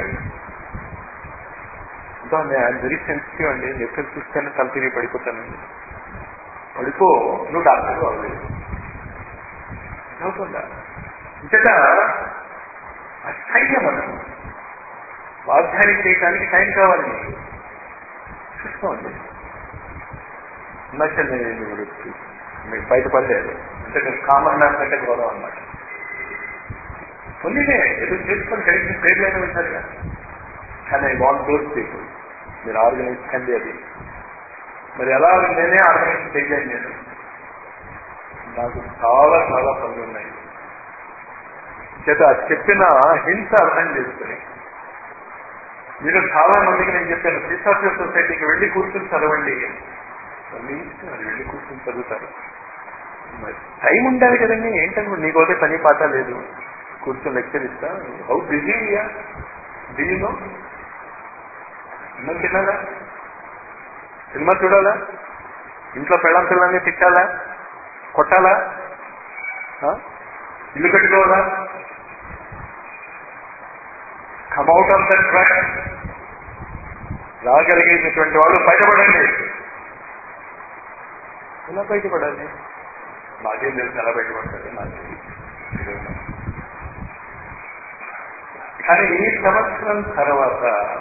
ఐఎమ్ వెరీ సెన్సిటివ్ అండి నొప్పులు చూస్తేనే తల తిరిగి పడిపోతానండి పడిపో నువ్వు డాక్టర్ అవ్వలేదు అవుతుందా ఇంతగా అసహ్యమనం వాగ్దానం చేయడానికి టైం కావాలి మీకు చూసుకోండి నచ్చండి గురించి మీకు బయటపడలేదు అంటే నేను కామన్ మ్యాన్ కంటే గౌరవం అనమాట పొందినే ఎదురు చేసుకొని కలిసి పేర్లైన ఉంటారుగా కానీ ఐ వాంట్ దోస్ పీపుల్ మీరు ఆర్గనైజ్ కండి అది మరి ఎలా నేనే ఆర్గనైజ్ చేయలేను నేను నాకు చాలా చాలా పనులు ఉన్నాయి చేత చెప్పిన హింస అర్థం చేసుకుని మీరు చాలా మందికి నేను చెప్పాను ఫిలాసఫీ సొసైటీకి వెళ్ళి కూర్చుని చదవండి మీ ఇష్టం అది వెళ్ళి కూర్చుని చదువుతారు మరి టైం ఉండాలి కదండి ఏంటంటే నీకోతే పని పాట లేదు కూర్చొని లెక్చర్ ఇస్తా హౌ బిజీ బిజీనో అన్నం తినాలా సినిమా చూడాలా ఇంట్లో పెళ్ళం పిల్లల్ని తిట్టాలా కొట్టాలా ఆ? ఇల్లు కట్టుకోవాలా కమౌట్ ఆఫ్ దట్ ట్రాక్ రాగలిగేటటువంటి వాళ్ళు బయటపడండి ఎలా బయటపడాలి నాకేం తెలుసు ఎలా బయటపడతారు నాకు తెలియదు. కానీ ఈ సంవత్సరం తర్వాత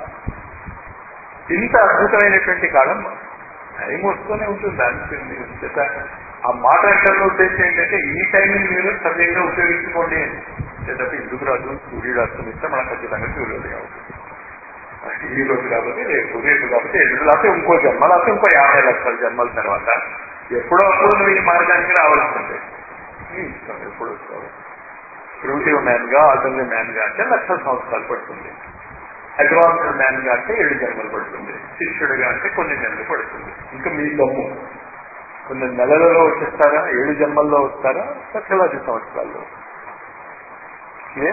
ఇంత అద్భుతమైనటువంటి కాలం టైం వస్తూనే ఉంటుంది దానికి మీరు చేత ఆ మాట్లాడటంలో ఉద్దేశం ఏంటంటే ఈ టైంని మీరు సవ్యంగా ఉపయోగించుకోండి లేదంటే ఎందుకు రాదు సూర్యుడు అస్తమిస్తే మనం ఖచ్చితంగా సూర్యుడు కావచ్చు ఈ రోజు కాబట్టి రేపు రేపు కాబట్టి ఎల్లుండి లేకపోతే ఇంకో జన్మ లేకపోతే ఇంకో యాభై లక్షల జన్మల తర్వాత ఎప్పుడో అప్పుడు నువ్వు ఈ మార్గానికి రావాల్సిందే నీ ఇష్టం ఎప్పుడు వస్తావు ప్రిమిటివ్ మ్యాన్ గా ఆల్టర్నేటివ్ మ్యాన్ గా అంటే లక్షల సంవత్సరాలు పడుతుంది అడ్వాన్స్డ్ మ్యాన్ గా అంటే ఏడు జన్మలు పడుతుంది శిష్యుడిగా అంటే కొన్ని నెలలు పడుతుంది ఇంకా మీ దమ్ము కొన్ని నెలలలో వచ్చేస్తారా ఏడు జన్మల్లో వస్తారా లక్షలాది సంవత్సరాల్లో ఏ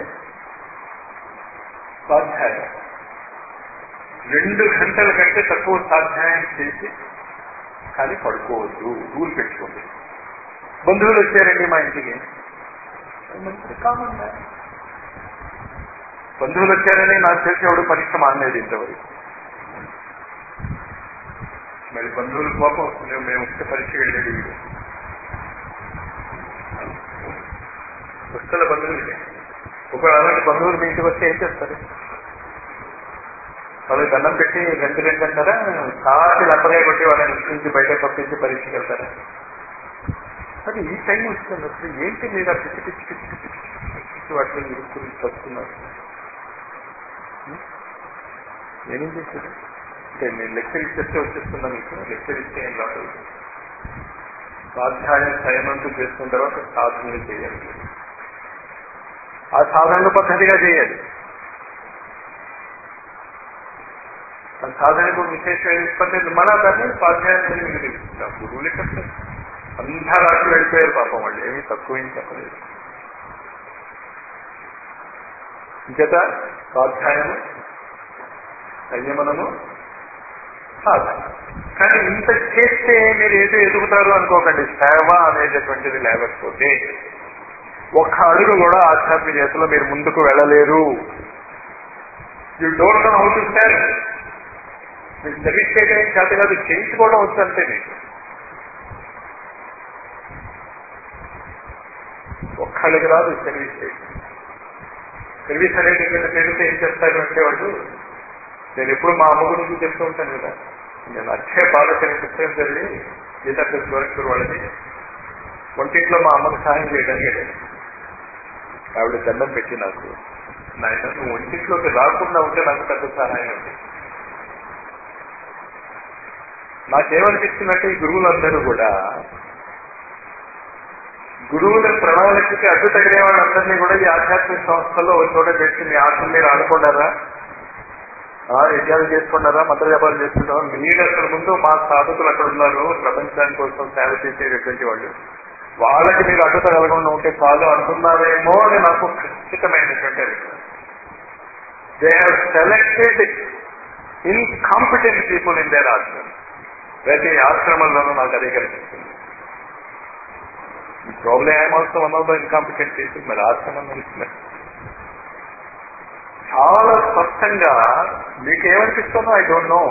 స్వాధ్యాయం రెండు గంటల కంటే తక్కువ స్వాధ్యాయం చేసి కానీ పడుకోవద్దు రూల్ పెట్టుకోండి బంధువులు వచ్చారండి మా ఇంటికి మంచిది కామన్ బంధువులు వచ్చారని నాకు తెలిసి ఎవడు పరీక్ష మానలేదు ఇంతవరకు మరి బంధువుల కోపం వస్తుంది మేము వస్తే పరీక్ష వెళ్ళేది వీడు వస్తుల బంధువులకి ఒకవేళ అలాంటి బంధువులు మీ ఇంటికి వస్తే ఏం చేస్తారు వాళ్ళకి దండం పెట్టి రెండు రెండు అంటారా కాచి లంపగా కొట్టి వాళ్ళని ఇంటి నుంచి బయట పంపించి పరీక్షకి వెళ్తారా అది ఈ టైం వస్తుంది అసలు ఏంటి మీరు ఆ పిచ్చి పిచ్చి పిచ్చి పిచ్చి పిచ్చి పిచ్చి వాటిని ఇరుక్కుని చదువుతున్నారు నేనేం చేశాను అంటే నేను లెక్చర్ ఇచ్చేస్తే వచ్చేస్తున్నా మీకు లెక్చర్ ఇస్తే ఏం రాదు స్వాధ్యాయం సయనంతు చేసుకున్న తర్వాత సాధనలు చేయాలి ఆ సాధనలు పద్ధతిగా చేయాలి ఆ సాధనకు విశేషమైన నిష్పత్తి మన దాన్ని స్వాధ్యాయం అని మీకు తెలుసుకుంటాం గురువులు ఎక్కడ అంతా రాత్రి వెళ్ళిపోయారు పాపం వాళ్ళు ఏమీ తక్కువ ఏం చెప్పలేదు ఇంచేత స్వాధ్యాయము సంయమనము సాధన కానీ ఇంత చేస్తే మీరు ఏదో ఎదుగుతారు అనుకోకండి సేవ అనేటటువంటిది లేకపోతే ఒక్క అడుగు కూడా ఆధ్యాత్మికతలో మీరు ముందుకు వెళ్ళలేరు you don't know how to stand మీకు సర్వీస్ చేయడం చేత కాదు చేయించుకోవడం వచ్చు అంతే మీకు ఒక్కళ్ళకి రాదు సర్వీస్ చేయడం సర్వీస్ అనేటటువంటి పేరుతో ఏం చేస్తారు అంటే వాళ్ళు నేను ఎప్పుడు మా అమ్మ గురించి చెప్తూ ఉంటాను కదా నేను అక్షయ బాలకని పుస్తకం చదివి గీతా వరకు వాళ్ళని వంటింట్లో మా అమ్మకు సహాయం చేయడానికి వెళ్ళాను ఆవిడ దండం పెట్టి నాకు నాయన నువ్వు ఒంటింట్లోకి రాకుండా ఉంటే నాకు పెద్ద సహాయం ఉంది నాకేమనిపిస్తుందంటే ఈ గురువులందరూ కూడా గురువుల ప్రణాళికకి అడ్డు తగిలే వాళ్ళందరినీ కూడా ఈ ఆధ్యాత్మిక సంస్థల్లో ఒక చోట పెట్టి మీ ఆశలు మీరు ఆడుకున్నారా యజ్ఞాలు చేసుకున్నారా మంత్ర వ్యాపారం చేసుకుంటారా మీరు అక్కడ ముందు మా సాధకులు అక్కడ ఉన్నారు ప్రపంచాని కోసం సేవ చేసేటటువంటి వాళ్ళు వాళ్ళకి మీరు అడ్డు తగలకుండా ఉంటే చాలు అంటున్నారేమో అని నాకు ఖచ్చితమైనటువంటి they have selected incompetent people in their ఆశ్రమం ప్రతి ఆశ్రమంలోనూ నాకు అదే కనిపిస్తుంది problem I'm also one of the incompetent people మరి ఆశ్రమం నడుస్తున్నారు చాలా స్పష్టంగా మీకు ఏమనిపిస్తుందో ఐ డోంట్ నో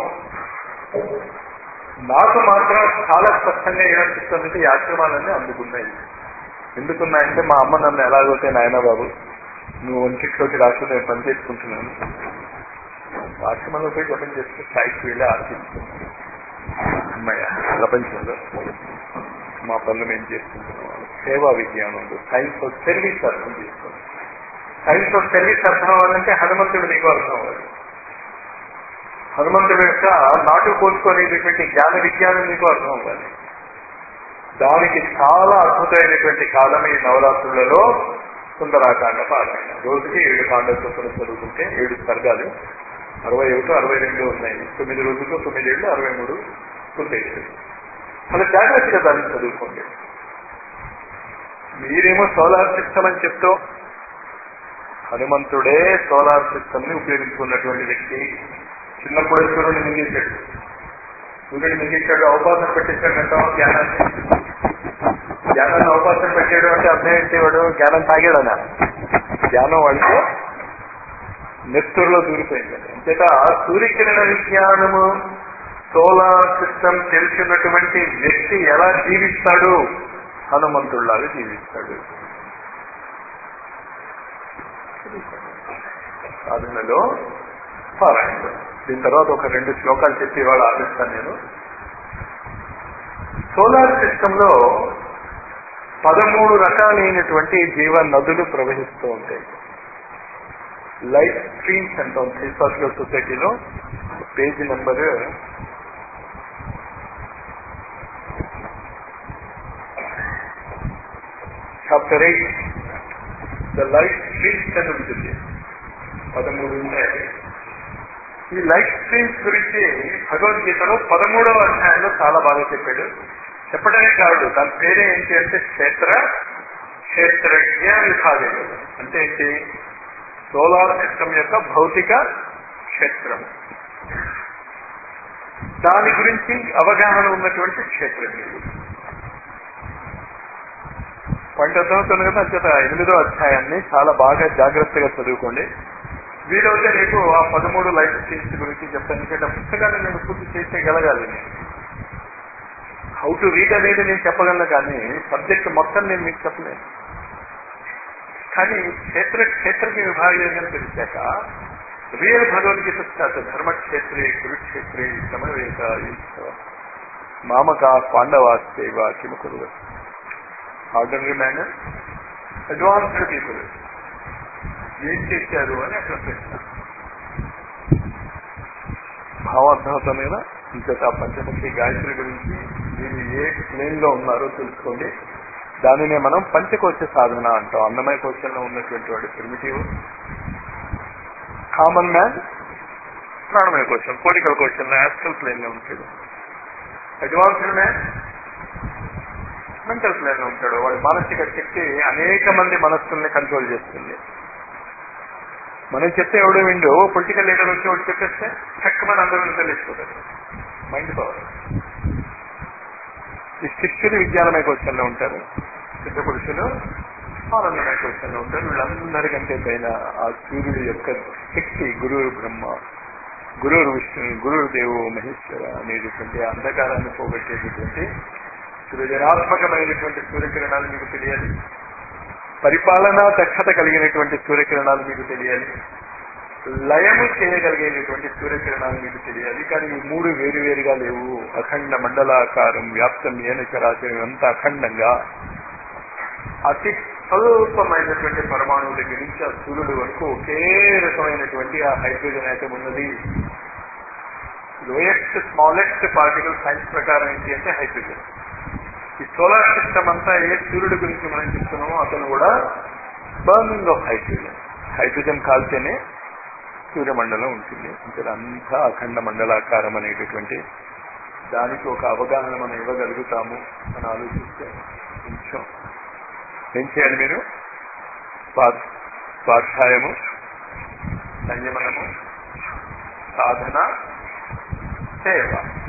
నాకు మాత్రం చాలా స్పష్టంగా ఏమనిపిస్తుందంటే ఈ ఆశ్రమాలన్నీ అందుకున్నాయి ఎందుకున్నాయంటే మా అమ్మ నన్ను ఎలాగైతే నాయన బాబు నువ్వు ఒంటిట్లోకి రాసి నేను పని చేసుకుంటున్నాను ఆశ్రమంలో పోయి జపం చేస్తే స్థాయికి వెళ్ళి ఆర్పిస్తున్నాను అమ్మయ్య ప్రపంచంలో మా పనులు మేము చేసుకుంటున్నాం సేవా విజ్ఞానం సైన్స్ ఆఫ్ సర్వీస్ అర్థం చేసుకోండి సైన్స్ ఆఫ్ సర్వీస్ అర్థం అవ్వాలంటే హనుమంతుడు నీకు అర్థం అవ్వాలి హనుమంతుడి యొక్క నాటు కోసుకునేటటువంటి జ్ఞాన విజ్ఞానం నీకు అర్థం అవ్వాలి దానికి చాలా అద్భుతమైనటువంటి కాలం ఈ నవరాత్రులలో సుందరాకాండ పారాయణ రోజుకి ఏడు కాండ చొప్పున చదువుకుంటే ఏడు స్వర్గాలు అరవై ఒకటి అరవై రెండు ఉన్నాయి తొమ్మిది రోజులు తొమ్మిది ఏళ్ళు అరవై మూడు పూర్తయిపోయింది అలా జాగ్రత్తగా దాన్ని చదువుకోండి మీరేమో సోలార్ సిస్టమ్ అని చెప్తూ హనుమంతుడే సోలార్ సిస్టమ్ ని ఉపయోగించుకున్నటువంటి వ్యక్తి చిన్నప్పుడు సూర్యుడిని మింగేశాడు సూర్యుడిని మింగేశాడు అవకాశం పెట్టేశాడంటాం జ్ఞానాన్ని జ్ఞానాన్ని అవకాశం పెట్టాడు అంటే అర్థం ఏంటి వాడు జ్ఞానం తాగాడనా జ్ఞానం వాడికి నెత్తురులో దూరిపోయింది అంచేత సూర్యకిరణ విజ్ఞానము సోలార్ సిస్టమ్ తెలిసినటువంటి వ్యక్తి ఎలా జీవిస్తాడు హనుమంతుడిలాగా జీవిస్తాడు సాధనలో పారాయణ దీని తర్వాత ఒక రెండు శ్లోకాలు చెప్పి ఇవాళ ఆపిస్తాను నేను సోలార్ సిస్టమ్ లో పదమూడు రకాలైనటువంటి జీవ నదులు ప్రవహిస్తూ ఉంటాయి లైఫ్ స్ట్రీమ్స్ అంటాం శ్రీశాస్త్ర సొసైటీలో page number chapter eight the life streams అని ఉంటుంది పదమూడు ఉంటాయి ఈ లైఫ్ స్ట్రీమ్స్ గురించి భగవద్గీతలో పదమూడవ అధ్యాయంలో చాలా బాగా చెప్పాడు చెప్పడమే కాదు దాని పేరే ఏంటి అంటే క్షేత్ర క్షేత్రజ్ఞ విభాగం అంటే ఏంటి సోలార్ సిస్టమ్ యొక్క భౌతిక క్షేత్రం దాని గురించి అవగాహన ఉన్నటువంటి క్షేత్రజ్ఞుడు పాయింట్ అర్థమవుతుంది కదా అంచేత ఎనిమిదో అధ్యాయాన్ని చాలా బాగా జాగ్రత్తగా చదువుకోండి వీలైతే రేపు ఆ పదమూడు లైఫ్ స్టేజ్ గురించి చెప్తాను ఎందుకంటే ఆ పుస్తకాన్ని నేను పూర్తి చేసేయగలగాలి నేను హౌ టు రీడ్ అనేది నేను చెప్పగలను కానీ సబ్జెక్ట్ మొత్తం నేను మీకు చెప్పలేను కానీ క్షేత్ర క్షేత్రకి విభాగంగా తెలిసాక రియల్ భగవద్గీత స్టార్ట్ ధర్మక్షేత్రే కురుక్షేత్రే సమవేత మామక పాండవాస్తేవ కిమకురు ఆర్డనరీ మేనర్ అడ్వాన్స్డ్ పీపుల్ ఏం చేశారు అని అక్కడ ప్రశ్న భావార్థమవుతాం కదా ఇంకొక పంచముఖి గాయత్రి గురించి మీరు ఏ ప్లేన్ లో ఉన్నారో తెలుసుకోండి దానినే మనం పంచకోశ సాధన అంటాం అన్నమయ కోశంలో ఉన్నటువంటి వాడు ప్రిమిటివ్ కామన్ మ్యాన్ ప్రాణమయ కోశం కోరికల కోశంలో యాస్ట్రల్ ప్లేన్ లో ఉంటాడు అడ్వాన్స్డ్ మ్యాన్ మెంటల్ ప్లేన్ లో ఉంటాడు వాడి మానసిక శక్తి అనేక మంది మనస్సుల్ని కంట్రోల్ చేస్తుంది మనం చెప్తే ఎవడో విండో పొలిటికల్ లీడర్ వచ్చి ఒకటి చెప్పేస్తే చక్కమని అందరూ తెలిసిపోతారు మైండ్ పవర్ ఈ శిష్యులు విజ్ఞానమయ క్వశ్చన్లో ఉంటారు సిద్ధ పురుషులు ఆనందమయ క్వశ్చన్లో ఉంటారు వీళ్ళందరికంటే పైన ఆ సూర్యుడి యొక్క శక్తి గురువు బ్రహ్మ గురువు విష్ణు గురువు దేవు మహేశ్వర అనేటువంటి అంధకారాన్ని పోగొట్టేటటువంటి సృజనాత్మకమైనటువంటి సూర్యకిరణాలు మీకు తెలియాలి పరిపాలనా దక్షత కలిగినటువంటి సూర్యకిరణాలు మీకు తెలియాలి లయము చేయగలిగేటటువంటి సూర్యకిరణాలు మీకు తెలియాలి కానీ ఈ మూడు వేరువేరుగా లేవు అఖండ మండలాకారం వ్యాప్తం ఏన చరాచరం అంతా అఖండంగా అతి స్వల్పమైనటువంటి పరమాణువు దగ్గర నుంచి ఆ సూర్యుడు వరకు ఒకే రకమైనటువంటి ఆ హైడ్రోజన్ ఐటమ్ ఉన్నది లోయెస్ట్ స్మాలెస్ట్ పార్టికల్ సైన్స్ ప్రకారం ఏంటి అంటే హైడ్రోజన్ ఈ సోలార్ సిస్టమ్ అంతా ఏ సూర్యుడి గురించి మనం చెప్తున్నామో అతను కూడా బర్నింగ్ ఆఫ్ హైడ్రోజన్ హైడ్రోజన్ కాల్తేనే సూర్యమండలం ఉంటుంది అంటే అంతా అఖండ మండలాకారం అనేటటువంటి దానికి ఒక అవగాహన మనం ఇవ్వగలుగుతాము అని ఆలోచిస్తే కొంచెం ఏం చేయాలి మీరు స్వా- స్వాధ్యాయము సంయమనము సాధన సేవ